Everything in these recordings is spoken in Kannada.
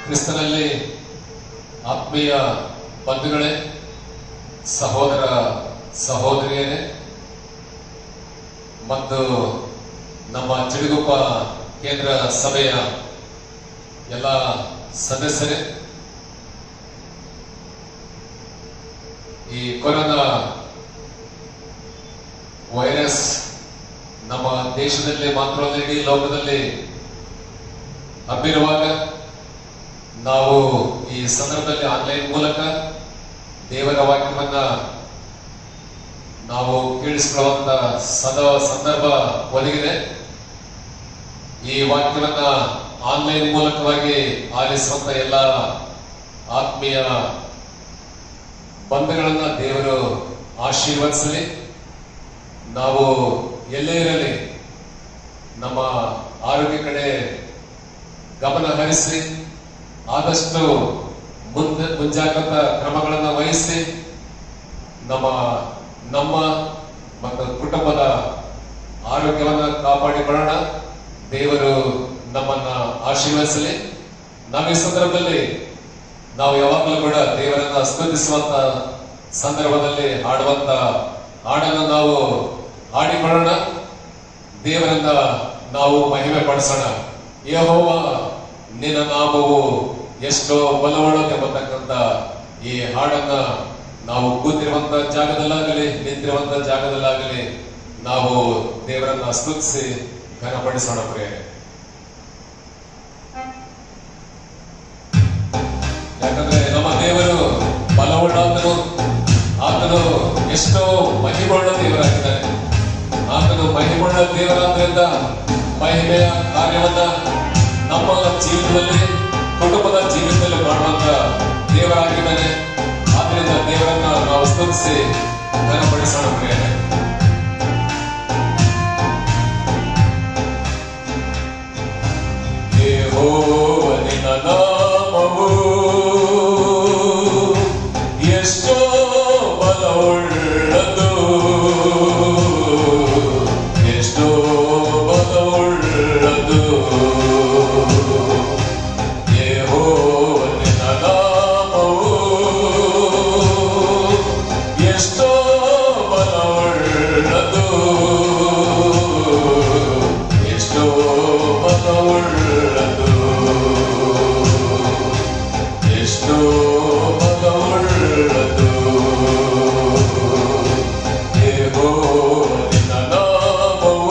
ಕ್ರಿಸ್ತನಲ್ಲಿ ಆತ್ಮೀಯ ಬಂಧುಗಳೇ ಸಹೋದರ ಸಹೋದರಿಯರೇ ಮತ್ತು ನಮ್ಮ ಚಿಡುಗುಪ್ಪ ಕೇಂದ್ರ ಸಭೆಯ ಎಲ್ಲ ಸದಸ್ಯರೇ ಈ ಕೊರೋನಾ ವೈರಸ್ ನಮ್ಮ ದೇಶದಲ್ಲಿ ಮಾತ್ರ ಅಲ್ಲ ಇಡೀ ಲೋಕದಲ್ಲಿ ಹಬ್ಬಿರುವಾಗ ನಾವು ಈ ಸಂದರ್ಭದಲ್ಲಿ ಆನ್ಲೈನ್ ಮೂಲಕ ದೇವರ ವಾಕ್ಯವನ್ನ ನಾವು ಕೇಳಿಸಿಕೊಳ್ಳುವಂತ ಸದ ಸಂದರ್ಭ ಒದಗಿದೆ ಈ ವಾಕ್ಯವನ್ನ ಆನ್ಲೈನ್ ಮೂಲಕವಾಗಿ ಆಲಿಸುವಂತ ಎಲ್ಲ ಆತ್ಮೀಯ ಬಂಧುಗಳನ್ನ ದೇವರು ಆಶೀರ್ವದಿಸಲಿ ನಾವು ಎಲ್ಲೇ ಇರಲಿ ನಮ್ಮ ಆರೋಗ್ಯ ಕಡೆ ಗಮನ ಹರಿಸಿ ಆದಷ್ಟು ಮುಂದೆ ಮುಂಜಾಗ್ರತಾ ಕ್ರಮಗಳನ್ನು ವಹಿಸಿ ನಮ್ಮ ನಮ್ಮ ಮತ್ತು ಕುಟುಂಬದ ಆರೋಗ್ಯವನ್ನ ಕಾಪಾಡಿಕೊಳ್ಳೋಣ ದೇವರು ನಮ್ಮನ್ನ ಆಶೀರ್ವದಿಸಲಿ ನಾವು ಈ ಸಂದರ್ಭದಲ್ಲಿ ನಾವು ಯಾವಾಗಲೂ ಕೂಡ ದೇವರನ್ನ ಸ್ತುತಿಸುವಂತ ಸಂದರ್ಭದಲ್ಲಿ ಹಾಡುವಂತ ಹಾಡನ್ನು ನಾವು ಹಾಡಿಕೊಳ್ಳೋಣ ದೇವರನ್ನ ನಾವು ಮಹಿಮೆ ಪಡಿಸೋಣ ಯಹೋವ ನಿನ್ನ ನಾಮವು ಎಷ್ಟೋ ಬಲವುಳ್ಳದೆಂಬತಕ್ಕಂಥ ಈ ಹಾಡನ್ನ ನಾವು ಕೂತಿರುವಂತ ಜಾಗದಲ್ಲಾಗಲಿ ನಿಂತಿರುವಂತ ಜಾಗದಲ್ಲಾಗಲಿ ನಾವು ದೇವರನ್ನ ಸ್ತುತಿಸಿ ಘನಪಡಿಸೋಣ ಪ್ರಿಯರೇ ಯಾಕಂದ್ರೆ ನಮ್ಮ ದೇವರು ಬಲವುಳ್ಳಾತನು ಆತನು ಎಷ್ಟೋ ಮಹಿಮುಳ್ಳ ದೇವರಾಗಿದ್ದಾನೆ ಆತನು ಮಹಿಮುಳ್ಳ ದೇವರಾದ್ರಿಂದ ಮಹಿಮೆಯ ಕಾರ್ಯವನ್ನ ನಮ್ಮ ಜೀವಿತದಲ್ಲಿ ಕುಟುಂಬದ ಜೀವಿತದಲ್ಲಿ ಮಾಡುವಂತ ದೇವರಾಗಿದ್ದಾನೆ ಆದ್ರಿಂದ ದೇವರನ್ನ ನಾವು ಸ್ತುತಿಸಿ ಘನಪಡಿಸೋಣ ಪ್ರಿಯರೇ ಯೆಹೋವನಿನ ನಾಮವು ಎಷ್ಟೋ ಬಲವುಳ್ಳದು ಎಷ್ಟೋ ಬಲವುಳ್ಳದು ಯೆಹೋವನಿನ ನಾಮವು ಎಷ್ಟೋ ಬಲವುಳ್ಳದು ಎಷ್ಟೋ ಬಲವುಳ್ಳದು ಎಷ್ಟೋ ಬಲವುಳ್ಳದು ಯೆಹೋವನಿನ ನಾಮವು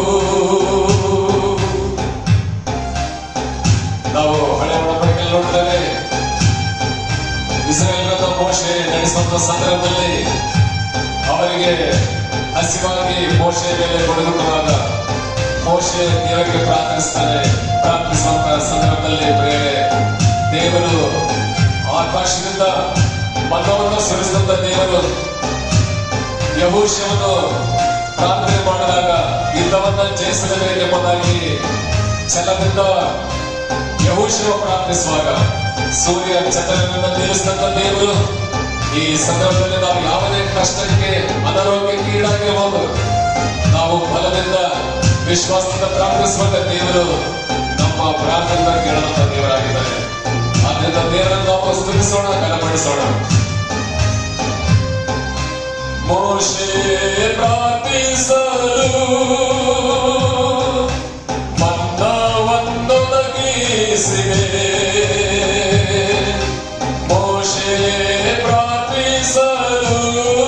ನಾವು ಹಳೆ ಒಡಂಬಡಿಕೆಯಲ್ಲಿ ನೋಡಿದರೆ ಇಸ್ರೇಲ್ನ ಮೋಶೆ ನಡೆಸುವಂತ ಸಂದರ್ಭದಲ್ಲಿ ಅವರಿಗೆ ಹಸಿವಾಗಿ ಮೋಶೆ ಮೇಲೆ ಕೊಡುಗುಟ್ಟುವಾಗ ಮೋಶೆ ದೇವರಿಗೆ ಪ್ರಾರ್ಥಿಸ್ತಾನೆ ಪ್ರಾರ್ಥಿಸುವಂತ ಸಂದರ್ಭದಲ್ಲಿ ಪ್ರೇರೆ ದೇವರು ಆಕಾಶದಿಂದ ಮನ್ನವನ್ನು ಸುರಿಸಿದಂತ ದೇವರು ಯಹೂಶವನ್ನು ಪ್ರಾರ್ಥನೆ ಮಾಡಿದಾಗ ಯುದ್ಧವನ್ನ ಜಯಿಸಲೇಬೇಕೆಂಬುದಾಗಿ ಛಲದಿಂದ ಯಹೂಶವ ಪ್ರಾರ್ಥಿಸುವಾಗ ಸೂರ್ಯ ಚಂದ್ರನನ್ನ ನಿಲ್ಲಿಸಿದಂತ ದೇವರು ಈ ಸಂದರ್ಭದಲ್ಲಿ ನಾವು ಯಾವುದೇ ಕಷ್ಟಕ್ಕೆ ಅನಾರೋಗ್ಯಕ್ಕೆ ಈಡಾಗಿರಬಹುದು ನಾವು ಬಲದಿಂದ ವಿಶ್ವಾಸದಿಂದ ಪ್ರಾರ್ಥಿಸುವಾಗ ದೇವರು ನಮ್ಮ ಪ್ರಾರ್ಥನೆ ಕೇಳುವಂತ ದೇವರಾಗಿದ್ದಾರೆ ಆದ್ರಿಂದ ದೇವರನ್ನು ನಾವು ಸ್ತುತಿಸೋಣ ಘನಪಡಿಸೋಣ ಮೋಶೆ ಪ್ರಾರ್ಥಿಸಲು ಮನ್ನವನ್ನೊದಗಿಸಿದೆ ಮೋಶೆ ಪ್ರಾರ್ಥಿಸಲು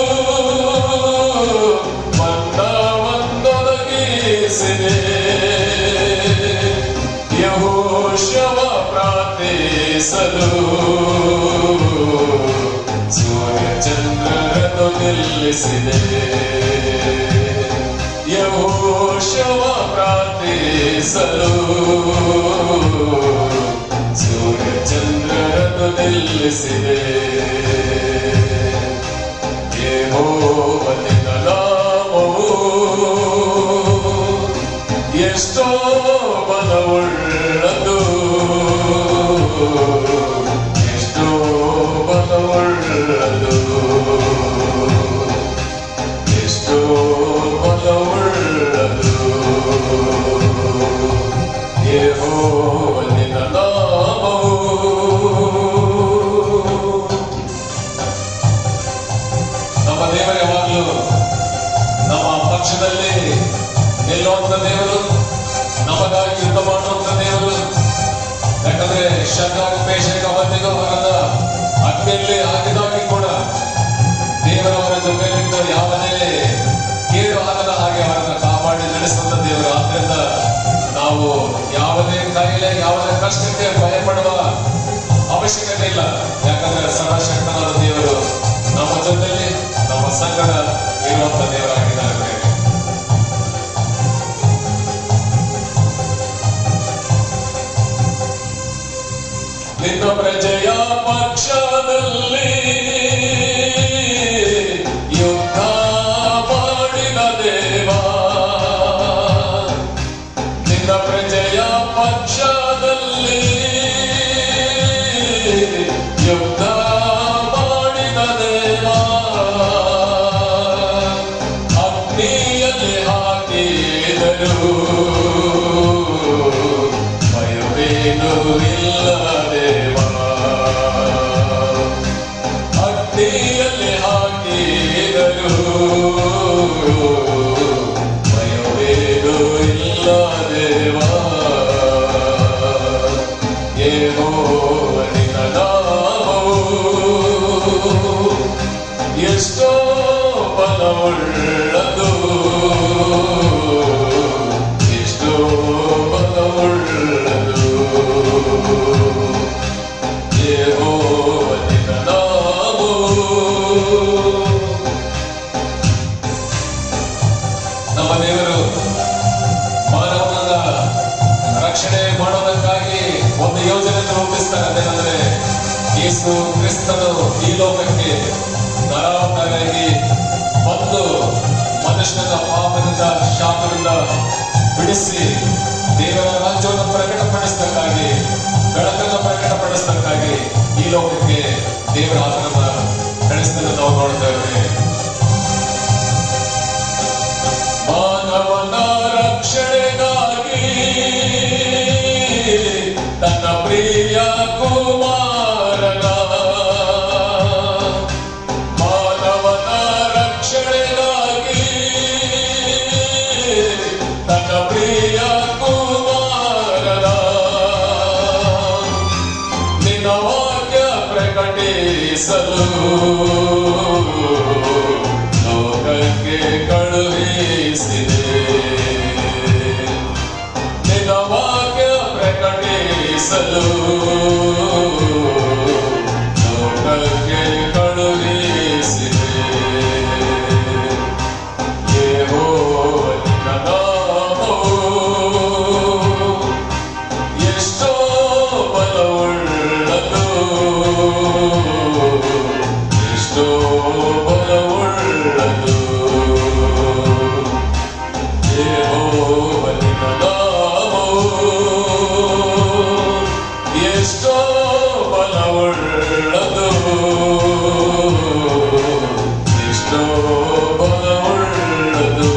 ಮನ್ನವನ್ನೊದಗಿಸಿದೆ ಯಹೋಶವ ಪ್ರಾರ್ಥಿಸಲು ಸೂರ್ಯ ಚಂದ್ರರನ್ನು ನಿಲ್ಲಿಸಿದೆ ಯಹೋಶವ ಪ್ರಾರ್ಥಿಸಲು ಸೂರ್ಯ ಚಂದ್ರರನ್ನು ನಿಲ್ಲಿಸಿದೆ ಯೆಹೋವನಿನ ನಾಮವು ಎಷ್ಟೋ ಬಲವುಳ್ಳದು ಎಷ್ಟೋ ಬಲವುಳ್ಳದು ಎಷ್ಟೋ ಬಲವುಳ್ಳದು ಯೆಹೋವನಿನ ನಾಮವು ನಿಲ್ಲುವಂತ ದೇವರು ನಮಗಾಗಿ ಯುದ್ಧ ಮಾಡುವಂತ ದೇವರು ಯಾಕಂದ್ರೆ ಶಂಗಾಗ ಪೇಶಕ ಬಂದಿಗೂ ಅವರನ್ನ ಅಗ್ನಿಯಲ್ಲಿ ಹಾಕಿದಾಗಿ ಕೂಡ ದೇವರವರ ಜೊತೆಯಲ್ಲಿದ್ದ ಯಾವುದೇ ಕೇಡು ಆಗದ ಹಾಗೆ ಅವರನ್ನ ಕಾಪಾಡಿ ನಡೆಸುವಂತ ದೇವರು ಆದ್ರಿಂದ ನಾವು ಯಾವುದೇ ಕಾಯಿಲೆ ಯಾವುದೇ ಕಷ್ಟಕ್ಕೆ ಭಯಪಡುವ ಅವಶ್ಯಕತೆ ಇಲ್ಲ ಯಾಕಂದ್ರೆ ಸರ್ವಶಕ್ತನಾದ ದೇವರು ನಮ್ಮ ಜೊತೆಯಲ್ಲಿ ನಮ್ಮ ಸಂಗಡ ಇರುವಂತ ದೇವರಾಗಿದ್ದಾರೆ ನಿನ್ನ ಪ್ರಜೆಯ ಪಕ್ಷದಲ್ಲಿ ಯುದ್ಧ ಮಾಡಿದ ದೇವ ನಿನ್ನ ಪ್ರಜೆಯ ಪಕ್ಷದಲ್ಲಿ ಯುದ್ಧ ಮಾಡಿದ ದೇವ ಅಗ್ನಿಯಲ್ಲಿ ಹಾಕಿದರು ಭಯವೇನು ಇಲ್ಲ ದೇವ ಅಗ್ನಿಯಲ್ಲಿ ಹಾಕಿದರು ಭಯವೇನು ಇಲ್ಲ ದೇವ ಯೆಹೋವನಿನ ನಾಮವು ಎಷ್ಟೋ ಬಲವುಳ್ಳದು ಎಷ್ಟೋ ಬಲವುಳ್ಳದು ಯೆಹೋವನಿನ ನಾಮವು ನಮ್ಮ ದೇವರು ಮಾನವನ ರಕ್ಷಣೆ ಮಾಡೋದಕ್ಕಾಗಿ ಒಂದು ಯೋಜನೆಯನ್ನು ರೂಪಿಸ್ತಾರೆ ಅದೇನೆಂದ್ರೆ ಯೇಸು ಕ್ರಿಸ್ತನು ಈ ಲೋಕಕ್ಕೆ ನರಾವತಾರಾಗಿ ಬಂದು ಮನುಷ್ಯನ ಪಾಪದಿಂದ ಶಾಪದಿಂದ ಬಿಡಿಸಿ ದೇವರ ರಾಜ್ಯವನ್ನು ಪ್ರಕಟಪಡಿಸಬೇಕಾಗಿ ಬೆಳಕನ್ನು ಪ್ರಕಟಪಡಿಸಬೇಕಾಗಿ ಈ ಲೋಕಕ್ಕೆ ದೇವರ ಆತನನ್ನ ಕಳಿಸಿದ್ದನ್ನು ನಾವು ನೋಡ್ತೇವೆ ಮಾನವನ ರಕ್ಷಣೆಗಾಗಿ ತನ್ನ ಪ್ರಿಯ ಕುಮಾರನ ಮಾನವನ ರಕ್ಷಣೆಗಾಗಿ ತನ್ನ ಪ್ರಿಯ ಕುಮಾರನ ನಿನ್ನ ವಾಕ್ಯ ಪ್ರಕಟಿಸಲು ಲೋಕಕ್ಕೆ ಕಳುಹಿಸಿದೆ ನಿನ್ನ ವಾಕ್ಯ ಪ್ರಕಟಿಸಲು ಲೋಕಕ್ಕೆ ಕಳುಹಿಸಿದೆ ಯೆಹೋವನಿನ ನಾಮವು ಎಷ್ಟೋ ಬಲವುಳ್ಳದು ಎಷ್ಟೋ ಬಲವುಳ್ಳದು ಯೆಹೋವನಿನ ನಾಮವು ಎಷ್ಟೋ ಬಲವುಳ್ಳದು ಎಷ್ಟೋ ಬಲವುಳ್ಳದು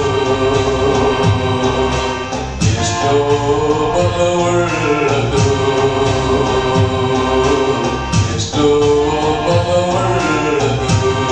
ಎಷ್ಟೋ ಬಲವುಳ್ಳದು ಎಷ್ಟೋ ಬಲವುಳ್ಳದು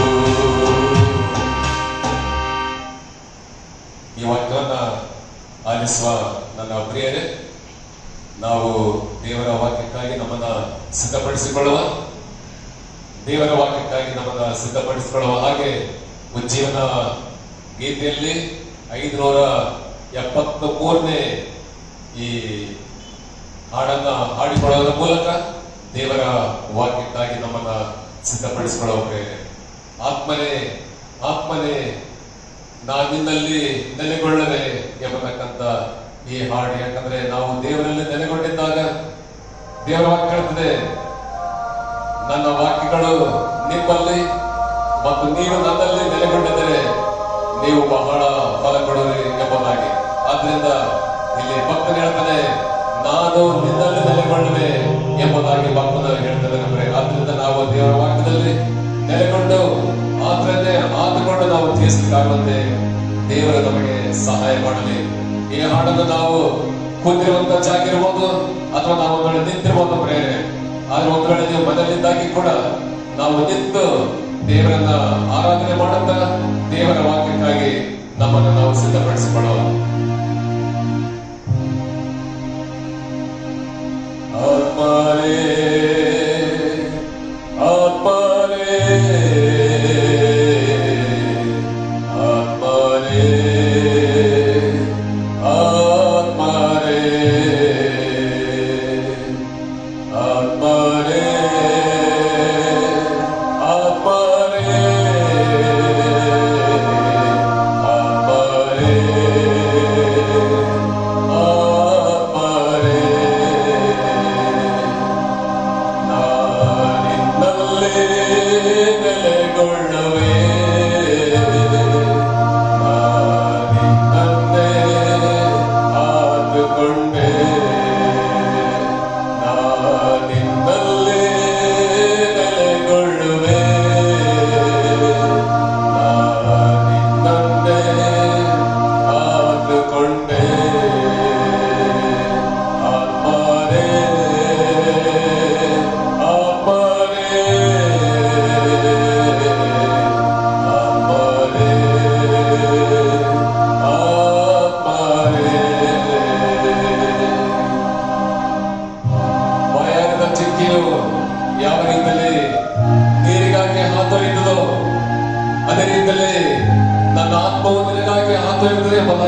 ಈ ವಾಕ್ಯವನ್ನ ಆಲಿಸುವ ನನ್ನ ಪ್ರಿಯರೇ ನಾವು ದೇವರ ವಾಕ್ಯಕ್ಕಾಗಿ ನಮ್ಮನ್ನ ಸಿದ್ಧಪಡಿಸಿಕೊಳ್ಳುವ ದೇವರ ವಾಕ್ಯಕ್ಕಾಗಿ ನಮ್ಮನ್ನ ಸಿದ್ಧಪಡಿಸಿಕೊಳ್ಳುವ ಹಾಗೆ ಉಜ್ಜೀವನ ಗೀತೆಯಲ್ಲಿ ಐದುನೂರ ಎಪ್ಪತ್ತ ಮೂರನೇ ಈ ಹಾಡನ್ನ ಹಾಡಿಕೊಳ್ಳೋದ್ರ ಮೂಲಕ ದೇವರ ವಾಕ್ಯಕ್ಕಾಗಿ ನಮ್ಮನ್ನ ಸಿದ್ಧಪಡಿಸಿಕೊಳ್ಳುವ ಆತ್ಮನೇ ಆತ್ಮನೇ ನಾನಿನ್ನಲ್ಲಿ ನೆಲೆಗೊಳ್ಳದೆ ಎಂಬತಕ್ಕಂತ ಈ ಹಾಡು ಯಾಕಂದ್ರೆ ನಾವು ದೇವರಲ್ಲಿ ನೆಲೆಗೊಂಡಿದ್ದಾಗ ದೇವರ ವಾಕ್ಯ ಹೇಳ್ತದೆ ನನ್ನ ವಾಕ್ಯಗಳು ನಿಮ್ಮಲ್ಲಿ ಮತ್ತು ನೀವು ನನ್ನಲ್ಲಿ ನೆಲೆಗೊಂಡಿದ್ದರೆ ನೀವು ಬಹಳ ಫಲ ಕೊಡುವಿರಿ ಎಂಬುದಾಗಿ ಆದ್ರಿಂದ ಇಲ್ಲಿ ಭಕ್ತನು ಹೇಳ್ತಾನೆ ನಾನು ನಿನ್ನಲ್ಲಿ ನೆಲೆಗೊಳ್ಳುವೆ ಎಂಬುದಾಗಿ ಭಕ್ತನು ಹೇಳ್ತಾರೆ ನಮ್ರೆ ಆದ್ರಿಂದ ನಾವು ದೇವರ ವಾಕ್ಯದಲ್ಲಿ ನೆಲೆಗೊಂಡು ಆದ್ರನ್ನೇ ಆತುಕೊಂಡು ನಾವು ತೀರಿಸಲಿಕ್ಕಾಗುವಂತೆ ದೇವರು ನಮಗೆ ಸಹಾಯ ಮಾಡಲಿ ಈ ಹಾಡನ್ನು ನಾವು ಕೂತಿರುವಂತ ಜಾಗ ಇರ್ಬೋದು ಅಥವಾ ನಾವು ಒಂದು ವೇಳೆ ನಿಂತಿರ್ಬೋದು ಪ್ರೇರಣೆ ಆದ್ರೆ ಒಂದು ವೇಳೆ ನೀವು ಮನೆಯಲ್ಲಿದ್ದಾಗಿ ಕೂಡ ನಾವು ನಿಂತು ದೇವರನ್ನ ಆರಾಧನೆ ಮಾಡುತ್ತಾ ದೇವರ ವಾಕ್ಯಕ್ಕಾಗಿ ನಮ್ಮನ್ನು ನಾವು ಸಿದ್ಧಪಡಿಸಿಕೊಳ್ಳುವ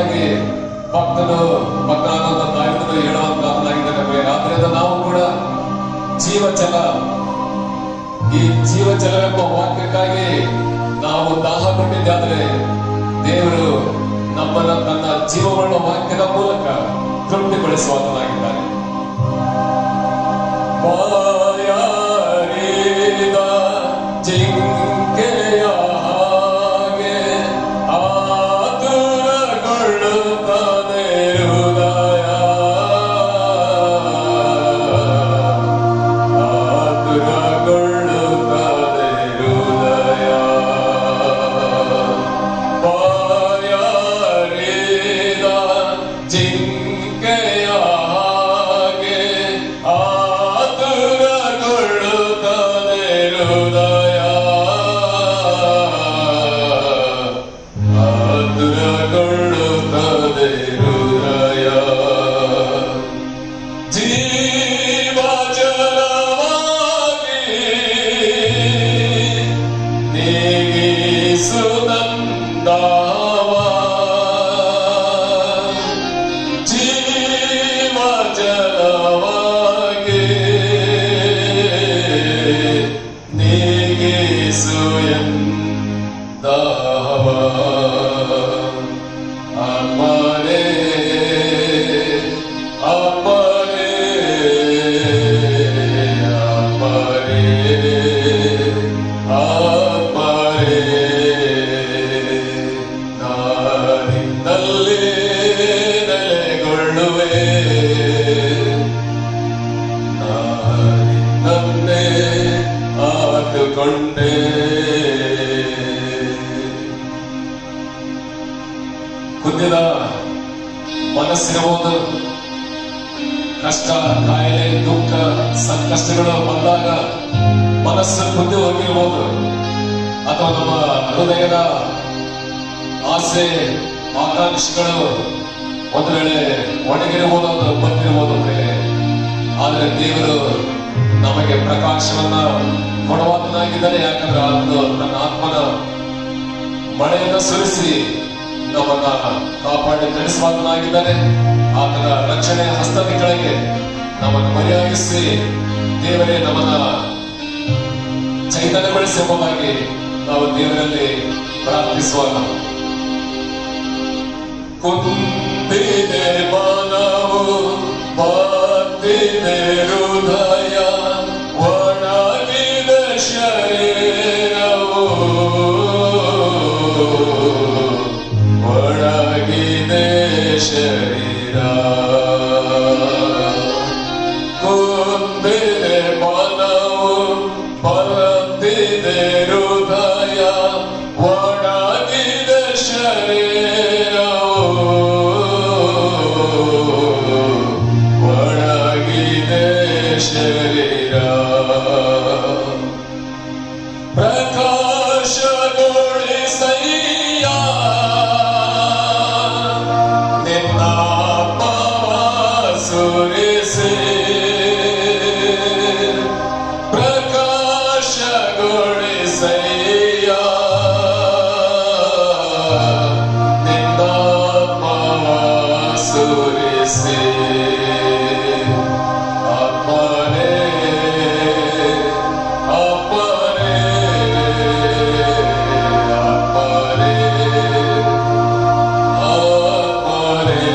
ಎಂಬುದಾಗಿ ಭಕ್ತನು ಭಕ್ತನಾದಂತ ದಾವಿದನು ಹೇಳುವಂತಾಗಿದ್ದಾನೆ ಆದ್ರಿಂದ ನಾವು ಕೂಡ ಜೀವಚಲ ಈ ಜೀವಜಲವೆಂಬ ವಾಕ್ಯಕ್ಕಾಗಿ ನಾವು ದಾಹ ಕೊಟ್ಟಿದ್ದಾದ್ರೆ ದೇವರು ನಮ್ಮನ್ನ ತನ್ನ ಜೀವವುಳ್ಳ ವಾಕ್ಯದ ಮೂಲಕ ತೃಪ್ತಿಗೊಳಿಸುವಾತನಾಗಿದ್ದಾನೆ ಬಾಯಾರಿದ ಜಿಂಕೆಯ ಹಾಗೆ ಆತುರಗೊಳ್ಳುತ್ತದೆ ಹೃದಯ ಆತುರಗೊಳ್ಳುತ್ತದೆ ಹೃದಯ ಬಾಯಾರಿದ ಜಿಂಕೆಯ ಹಾಗೆ ಆತುರಗೊಳ್ಳುತ್ತದೆ ಹೃದಯ ಆತುರಗೊಳ್ಳುತ್ತದೆ ಹೃದಯ ಜೀವ ಜಲವಾಗಿ ನೀಗಿಸುದಂದವ ಜೀವ ಜಲವಾಗಿ ನೀಗಿಸು ಎಂದವ ಅಮ್ಮನೇ ಅಮ್ಮನೇ ಅಮ್ಮನೇ ಅಮ್ಮನೇ ನಾನಿಂದಲೇ ನೆಲೆಗೊಳ್ಳುವೆ ನಾನಿನ್ನನ್ನೇ ಆದುಕೊಂಡೆ ಕುಂದಿದ ಮನಸ್ಸಿರಬಹುದು ಕಷ್ಟ ಕಾಯಿಲೆ ದುಃಖ ಸಂಕಷ್ಟಗಳು ಬಂದಾಗ ಮನಸ್ಸು ಕುಂದಿ ಹೋಗಿರ್ಬೋದು ಅಥವಾ ನಮ್ಮ ಹೃದಯದ ಆಸೆ ಆಕಾಂಕ್ಷೆಗಳು ಒಂದು ವೇಳೆ ಒಣಗಿರಬಹುದು ಅಥವಾ ಬಂದಿರಬಹುದು ಮೇಲೆ ಆದ್ರೆ ದೇವರು ನಮಗೆ ಪ್ರಕಾಶವನ್ನ ಕೊಡುವಾತನಾಗಿದ್ದಾನೆ ಯಾಕಂದ್ರೆ ಆತನು ತನ್ನ ಆತ್ಮನ ಮಳೆಯನ್ನು ಸುರಿಸಿ ನಮ್ಮನ್ನ ಕಾಪಾಡಿ ನಡೆಸುವಾತನಾಗಿದ್ದಾನೆ ಆತನ ರಕ್ಷಣೆಯ ಹಸ್ತದ ಕೆಳಗೆ ನಮ್ಮನ್ನು ಮರೆಯಾಗಿಸಿ ದೇವರೇ ನಮ್ಮನ್ನ ಚೈತನ್ಯಗೊಳಿಸಿ ಎಂಬುದಾಗಿ ನಾವು ದೇವರಲ್ಲಿ ಪ್ರಾರ್ಥಿಸುವಾಗ ಕುಂದಿದೆ ಮನವು ಬಾತಿದೆ ಹೃದಯ ಒಣಗಿದೆ ಶರೀರವು ಒಣಗಿದೆ ಶರೀರ ಕುಂದಿದೆ ಮನವು ಬರುತ್ತಿದೆ ಹೃದಯ ಒಣಗಿದೆ ಶರೀರವು ಒಣಗಿದೆ ಶರೀರ ಪ್ರಕಾಶಗೊಳಿಸಯ್ಯ ನಿನ್ನ ಪವ ಸುರಿಸಿ ಪ್ರಕಾಶಗೊಳಿಸಯ್ಯ ನಿನ್ನ ಪವ ಸುರಿಸಿ ಅಪ್ಪನೇ ಅಪ್ಪನೇ ಅಪ್ಪನೇ ಅಪ್ಪನೇ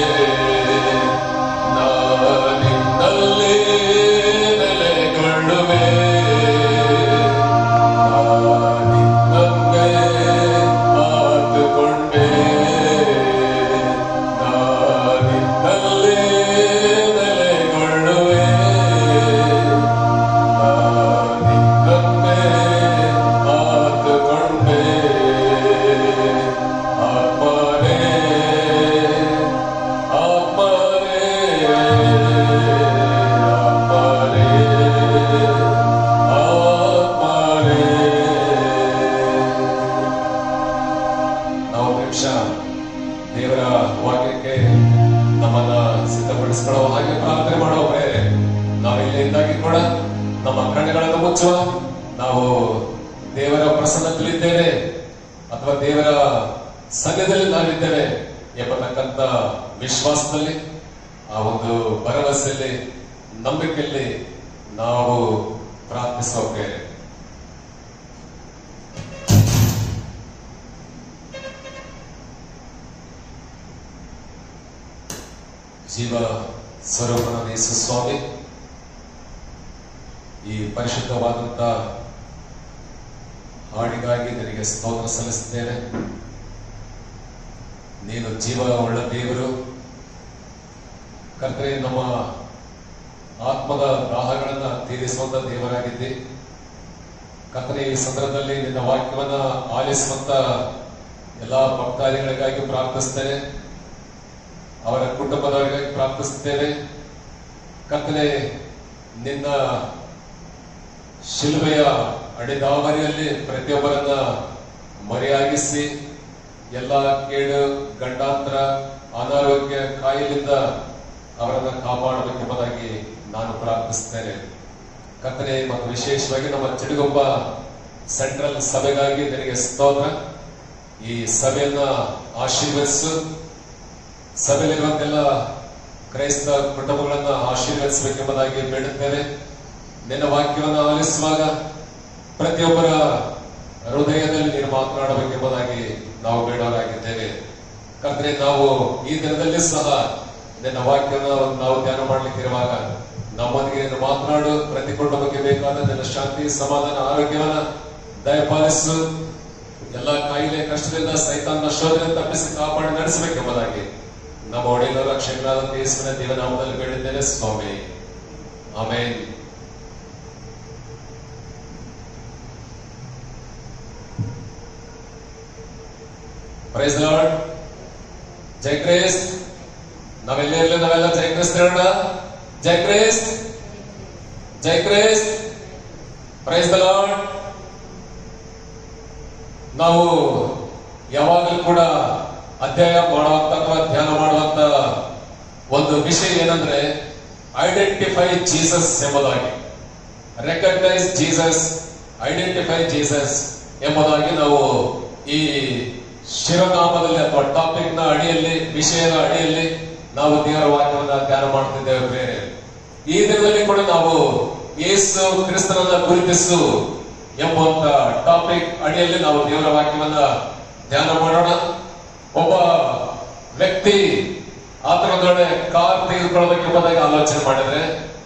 ನಾನಿನ್ನಲ್ಲೇ ನೆಲೆಗೊಳ್ಳುವೆ ನಾನಿನ್ನನ್ನೇ ಆದುಕೊಂಡೆ ನಾನಿನ್ನಲ್ಲೇ ನೆಲೆಗೊಳ್ಳುವೆ ನಾನಿನ್ನನ್ನೇ ಆದುಕೊಂಡೆ ಅಪ್ಪನೇ ಅಪ್ಪನೇ ಅಪ್ಪನೇ ಅಪ್ಪನೇ ನಾವು ನಿಮಿಷ ದೇವರ ವಾಕ್ಯಕ್ಕೆ ನಮ್ಮನ್ನ ಸಿದ್ಧಪಡಿಸ್ಕೊಳ್ಳೋ ಹಾಗೆ ಪ್ರಾರ್ಥನೆ ಮಾಡೋವ್ರೆ ನಾವು ಇಲ್ಲಿಂದಾಗಿ ಕೂಡ ನಮ್ಮ ಕಣ್ಣುಗಳನ್ನು ಮುಚ್ಚುವ ನಾವು ದೇವರ ಪ್ರಸನ್ನದಲ್ಲಿದ್ದೇವೆ ಅಥವಾ ದೇವರ ಸಂಘದಲ್ಲಿ ನಾವಿದ್ದೇವೆ ಎಂಬತಕ್ಕಂಥ ವಿಶ್ವಾಸದಲ್ಲಿ ಆ ಒಂದು ಭರವಸೆಯಲ್ಲಿ ನಂಬಿಕೆಯಲ್ಲಿ ನಾವು ಪ್ರಾರ್ಥಿಸೋಕೆ ಜೀವ ಸ್ವರೂಪನಾದ ಯೇಸು ಸ್ವಾಮಿ ಈ ಪರಿಶುದ್ಧವಾದಂತ ಹಾಡಿಗಾಗಿ ನಿನಗೆ ಸ್ತೋತ್ರ ಸಲ್ಲಿಸುತ್ತೇನೆ ನೀನು ಜೀವ ಉಳ್ಳ ದೇವರು ಕರ್ತರೆ ನಮ್ಮ ಆತ್ಮದ ದಾಹಗಳನ್ನ ತೀರಿಸುವಂತ ದೇವರಾಗಿದ್ದೆ ಕರ್ತನೆ ಈ ಸಂದರ್ಭದಲ್ಲಿ ನಿನ್ನ ವಾಕ್ಯವನ್ನ ಆಲಿಸುವಂತ ಎಲ್ಲಾ ಭಕ್ತಾದಿಗಳಿಗಾಗಿ ಪ್ರಾರ್ಥಿಸ್ತೇನೆ ಅವರ ಕುಟುಂಬದವರಿಗಾಗಿ ಪ್ರಾರ್ಥಿಸುತ್ತೇವೆ ಕರ್ತನೆ ನಿನ್ನ ಶಿಲ್ವೆಯ ಅಡಿದಾವರಿಯಲ್ಲಿ ಪ್ರತಿಯೊಬ್ಬರನ್ನ ಮರೆಯಾಗಿಸಿ ಎಲ್ಲ ಕೇಡು ಗಂಡಾಂತರ ಅನಾರೋಗ್ಯ ಕಾಯಿಲೆಯಿಂದ ಅವರನ್ನ ಕಾಪಾಡಬೇಕೆಂಬುದಾಗಿ ನಾನು ಪ್ರಾರ್ಥಿಸುತ್ತೇನೆ ಕರ್ತನೆ ಮತ್ತು ವಿಶೇಷವಾಗಿ ನಮ್ಮ ಚಿಡುಗೊಬ್ಬ ಸೆಂಟ್ರಲ್ ಸಭೆಗಾಗಿ ನಿನಗೆ ಸ್ತೋತ್ರ ಈ ಸಭೆಯನ್ನ ಆಶೀರ್ವದಿಸು ಸಭೆಯಲ್ಲಿರುವಂತೆಲ್ಲ ಕ್ರೈಸ್ತ ಕುಟುಂಬಗಳನ್ನ ಆಶೀರ್ವದಿಸಬೇಕೆಂಬುದಾಗಿ ಬೇಡುತ್ತೇವೆ ನಿನ್ನ ವಾಕ್ಯವನ್ನು ಆಲಿಸುವಾಗ ಪ್ರತಿಯೊಬ್ಬರ ಹೃದಯದಲ್ಲಿ ನೀನು ಮಾತನಾಡಬೇಕೆಂಬುದಾಗಿ ನಾವು ಬೇಡವರಾಗಿದ್ದೇವೆ ಕರ್ತನೆ ನಾವು ಈ ದಿನದಲ್ಲಿ ಸಹ ನಿನ್ನ ವಾಕ್ಯವನ್ನು ನಾವು ಧ್ಯಾನ ಮಾಡ್ಲಿಕ್ಕೆ ಇರುವಾಗ ನಮ್ಮೊಂದಿಗೆ ನೀನು ಮಾತನಾಡು ಪ್ರತಿ ಕುಟುಂಬಕ್ಕೆ ಬೇಕಾದ ನಿನ್ನ ಶಾಂತಿ ಸಮಾಧಾನ ಆರೋಗ್ಯವನ್ನ ದಯಪಾಲಿಸು ಎಲ್ಲ ಕಾಯಿಲೆ ಕಷ್ಟದಿಂದ ಸೈತಾನ್ನ ಶೋಧನೆ ತಪ್ಪಿಸಿ ಕಾಪಾಡಿ ನಡೆಸಬೇಕೆಂಬುದಾಗಿ ನಮ್ಮ ಒಡೆಯರ ರಕ್ಷಕರಾದ ಯೇಸುವಿನ ದೇವನಾಮದಲ್ಲಿ ಬೇಡಿದ್ದೇನೆ ಸ್ವಾಮಿ ಆಮೇನ್ ಪ್ರೈಸ್ ಲಾರ್ಡ್ ಜೈ ಕ್ರೈಸ್ಟ್ ನಾವೆಲ್ಲ ಇರಲಿ ನಾವೆಲ್ಲ ಜೈ ಕ್ರೈಸ್ಟ್ ಹೇಳೋಣ ಜೈ ಕ್ರೈಸ್ಟ್ ಜೈ ಕ್ರೈಸ್ಟ್ ಪ್ರೈಸ್ ದ ಲಾರ್ಡ್ ನಾವು ಯಾವಾಗಲೂ ಕೂಡ ಅಧ್ಯಾಯ ಮಾಡುವಂತ ಅಥವಾ ಧ್ಯಾನ ಮಾಡುವಂತ ಒಂದು ವಿಷಯ ಏನಂದ್ರೆ ಐಡೆಂಟಿಫೈ ಜೀಸಸ್ ಎಂಬುದಾಗಿ ರೆಕಗ್ನೈಸ್ ಜೀಸಸ್ ಐಡೆಂಟಿಫೈ ಜೀಸಸ್ ಎಂಬುದಾಗಿ ನಾವು ಈ ಶಿರೋನಾಮದಲ್ಲಿ ಅಥವಾ ಟಾಪಿಕ್ ನ ಅಡಿಯಲ್ಲಿ ವಿಷಯದ ಅಡಿಯಲ್ಲಿ ನಾವು ದೇವರ ವಾಕ್ಯವನ್ನ ಧ್ಯಾನ ಮಾಡ್ತಿದ್ದೇವೆ ಬೇರೆ ಈ ದಿನದಲ್ಲಿ ಕೂಡ ನಾವು ಯೇಸು ಕ್ರಿಸ್ತನನ್ನ ಗುರುತಿಸು ಎಂಬುವಂತ ಟಾಪಿಕ್ ಅಡಿಯಲ್ಲಿ ನಾವು ದೇವರ ವಾಕ್ಯವನ್ನ ಧ್ಯಾನ ಮಾಡೋಣ ಒಬ್ಬ ವ್ಯಕ್ತಿ ಆತನದೊಳಗೆ ಕಾರ್ ತೆಗೆದುಕೊಳ್ಬೇಕೆಂಬುದಾಗಿ ಆಲೋಚನೆ ಮಾಡಿದ್ರೆ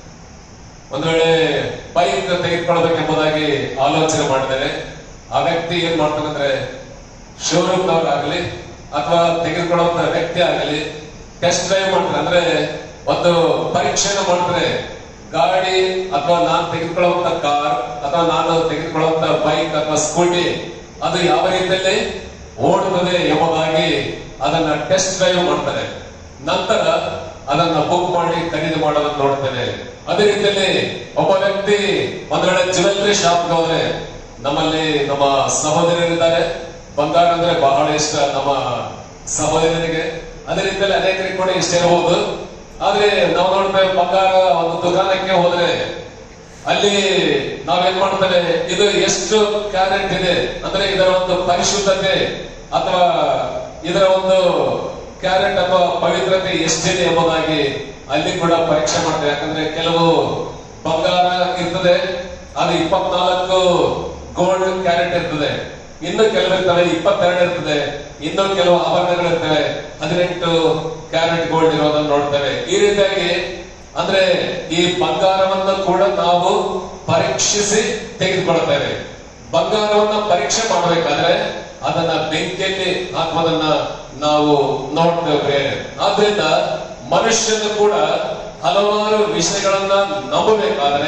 ಒಂದು ವೇಳೆ ಬೈಕ್ ತೆಗೆದುಕೊಳ್ಬೇಕೆಂಬುದಾಗಿ ಆಲೋಚನೆ ಮಾಡಿದರೆ ಆ ವ್ಯಕ್ತಿ ಏನ್ ಮಾಡ್ತಾನಂದ್ರೆ ಶೋರೂಮ್ನವರಾಗಲಿ ಅಥವಾ ತೆಗೆದುಕೊಳ್ಳುವಂತ ವ್ಯಕ್ತಿ ಆಗಲಿ ಟೆಸ್ಟ್ ಡ್ರೈವ್ ಮಾಡ್ತಾರೆ ಅಂದ್ರೆ ಒಂದು ಪರೀಕ್ಷೆನ ಮಾಡ್ತಾರೆ ಗಾಡಿ ಅಥವಾ ನಾನು ತೆಗೆದುಕೊಳ್ಳುವಂತ ಕಾರ್ ಅಥವಾ ನಾನು ತೆಗೆದುಕೊಳ್ಳುವಂತ ಬೈಕ್ ಅಥವಾ ಸ್ಕೂಟಿ ಅದು ಯಾವ ರೀತಿಯಲ್ಲಿ ಓಡುತ್ತದೆ ಎಂಬುದಾಗಿ ಅದನ್ನ ಟೆಸ್ಟ್ ಡ್ರೈವ್ ಮಾಡ್ತಾರೆ ನಂತರ ಅದನ್ನ ಬುಕ್ ಮಾಡಿ ಖರೀದಿ ಮಾಡೋದನ್ನ ನೋಡ್ತೇವೆ ಅದೇ ರೀತಿಯಲ್ಲಿ ಒಬ್ಬ ವ್ಯಕ್ತಿ ಒಂದ್ ವೇಳೆ ಜ್ಯುವೆಲ್ರಿ ಶಾಪ್ ಹೋದ್ರೆ ನಮ್ಮಲ್ಲಿ ನಮ್ಮ ಸಹೋದರರಿದ್ದಾರೆ ಬಂಗಾರ ಅಂದ್ರೆ ಬಹಳ ಇಷ್ಟ ನಮ್ಮ ಸಹೋದರರಿಗೆ ಅದೇ ರೀತಿಯಲ್ಲಿ ಅನೇಕರಿಗೆ ಕೂಡ ಇಷ್ಟ ಇರಬಹುದು ಆದ್ರೆ ನಾವು ನೋಡ್ತೇವೆ ಬಂಗಾರ ಒಂದು ದುಕಾನಕ್ಕೆ ಹೋದ್ರೆ ಅಲ್ಲಿ ನಾವೇನ್ ಮಾಡ್ತೇವೆ ಇದು ಎಷ್ಟು ಕ್ಯಾರೆಟ್ ಇದೆ ಅಂದ್ರೆ ಇದರ ಒಂದು ಪರಿಶುದ್ಧತೆ ಅಥವಾ ಇದರ ಒಂದು ಕ್ಯಾರೆಟ್ ಅಥವಾ ಪವಿತ್ರತೆ ಎಷ್ಟಿದೆ ಎಂಬುದಾಗಿ ಅಲ್ಲಿ ಕೂಡ ಪರೀಕ್ಷೆ ಮಾಡ್ತೇವೆ ಯಾಕಂದ್ರೆ ಕೆಲವು ಬಂಗಾರ ಇರ್ತದೆ ಅದು ಇಪ್ಪತ್ನಾಲ್ಕು ಗೋಲ್ಡ್ ಕ್ಯಾರೆಟ್ ಇರ್ತದೆ ಇನ್ನು ಕೆಲವು ಇರ್ತವೆ ಇಪ್ಪತ್ತೆರಡು ಇರ್ತದೆ ಇನ್ನು ಕೆಲವು ಆಭರಣಗಳಿರ್ತವೆ ಹದಿನೆಂಟು ಕ್ಯಾರೆಟ್ ಗೋಲ್ಡ್ ಇರೋದನ್ನ ನೋಡ್ತೇವೆ ಈ ರೀತಿಯಾಗಿ ಅಂದ್ರೆ ಈ ಬಂಗಾರವನ್ನ ಕೂಡ ನಾವು ಪರೀಕ್ಷಿಸಿ ತೆಗೆದುಕೊಳ್ತೇವೆ ಬಂಗಾರವನ್ನ ಪರೀಕ್ಷೆ ಮಾಡಬೇಕಾದ್ರೆ ಅದನ್ನ ಬೆಂಕಿಯಲ್ಲಿ ಹಾಕುವುದನ್ನ ನಾವು ನೋಡ್ತೇವೆ ಆದ್ರಿಂದ ಮನುಷ್ಯನು ಕೂಡ ಹಲವಾರು ವಿಷಯಗಳನ್ನ ನಂಬಬೇಕಾದ್ರೆ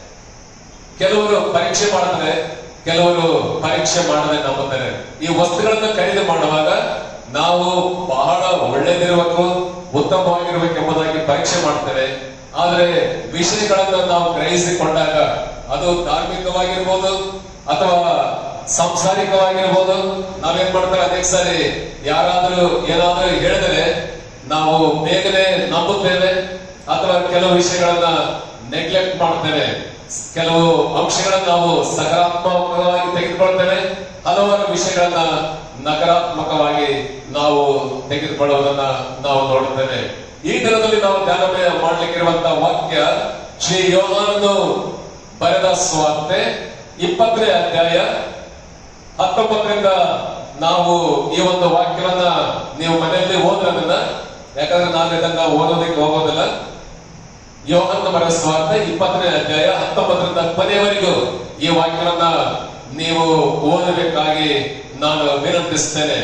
ಕೆಲವರು ಪರೀಕ್ಷೆ ಮಾಡ್ತಾರೆ ಕೆಲವರು ಪರೀಕ್ಷೆ ಮಾಡದೆ ನಂಬುತ್ತಾರೆ ಈ ವಸ್ತುಗಳನ್ನ ಖರೀದಿ ಮಾಡುವಾಗ ನಾವು ಬಹಳ ಒಳ್ಳೇದಿರಬೇಕು ಉತ್ತಮವಾಗಿರ್ಬೇಕೆಂಬುದಾಗಿ ಪರೀಕ್ಷೆ ಮಾಡ್ತೇವೆ ಆದ್ರೆ ವಿಷಯಗಳನ್ನ ನಾವು ಗ್ರಹಿಸಿಕೊಂಡಾಗ ಅದು ಧಾರ್ಮಿಕವಾಗಿರ್ಬೋದು ಅಥವಾ ಸಾಂಸಾರಿಕವಾಗಿರ್ಬೋದು ನಾವೇನ್ ಮಾಡ್ತೇವೆ ಅನೇಕ ಸಾರಿ ಯಾರಾದ್ರೂ ಏನಾದ್ರೂ ಹೇಳಿದರೆ ನಾವು ಬೇಗನೆ ನಂಬುತ್ತೇವೆ ಅಥವಾ ಕೆಲವು ವಿಷಯಗಳನ್ನ ನೆಗ್ಲೆಕ್ಟ್ ಮಾಡ್ತೇವೆ ಕೆಲವು ಅಂಶಗಳನ್ನ ನಾವು ಸಕಾರಾತ್ಮಕವಾಗಿ ತೆಗೆದುಕೊಳ್ತೇವೆ ಹಲವಾರು ವಿಷಯಗಳನ್ನ ನಕಾರಾತ್ಮಕವಾಗಿ ನಾವು ತೆಗೆದುಕೊಳ್ಳುವುದನ್ನ ನಾವು ನೋಡುತ್ತೇವೆ ಈ ದಿನದಲ್ಲಿ ನಾವು ಧ್ಯಾನ ಮಾಡಲಿಕ್ಕಿರುವಂತಹ ವಾಕ್ಯ ಶ್ರೀ ಯೋಹಾನನು ಬರೆದ ಸ್ವಾರ್ತೆ ಇಪ್ಪತ್ತನೇ ಅಧ್ಯಾಯ ಹತ್ತೊಂಬತ್ತರಿಂದ ನಾವು ಈ ಒಂದು ವಾಕ್ಯವನ್ನ ನೀವು ಮನೆಯಲ್ಲಿ ಓದೋದನ್ನ ಯಾಕಂದ್ರೆ ನಾನು ಇದನ್ನ ಓದೋದಕ್ಕೆ ಹೋಗೋದಿಲ್ಲ ಯೋಹನ್ನ ಬರೆದ ಸ್ವಾರ್ಥ ಇಪ್ಪತ್ತನೇ ಅಧ್ಯಾಯ ಹತ್ತೊಂಬತ್ತರಿಂದ ಕೊನೆಯವರೆಗೂ ಈ ವಾಕ್ಯವನ್ನ ನೀವು ಓದಬೇಕಾಗಿ ನಾನು ವಿನಂತಿಸ್ತೇನೆ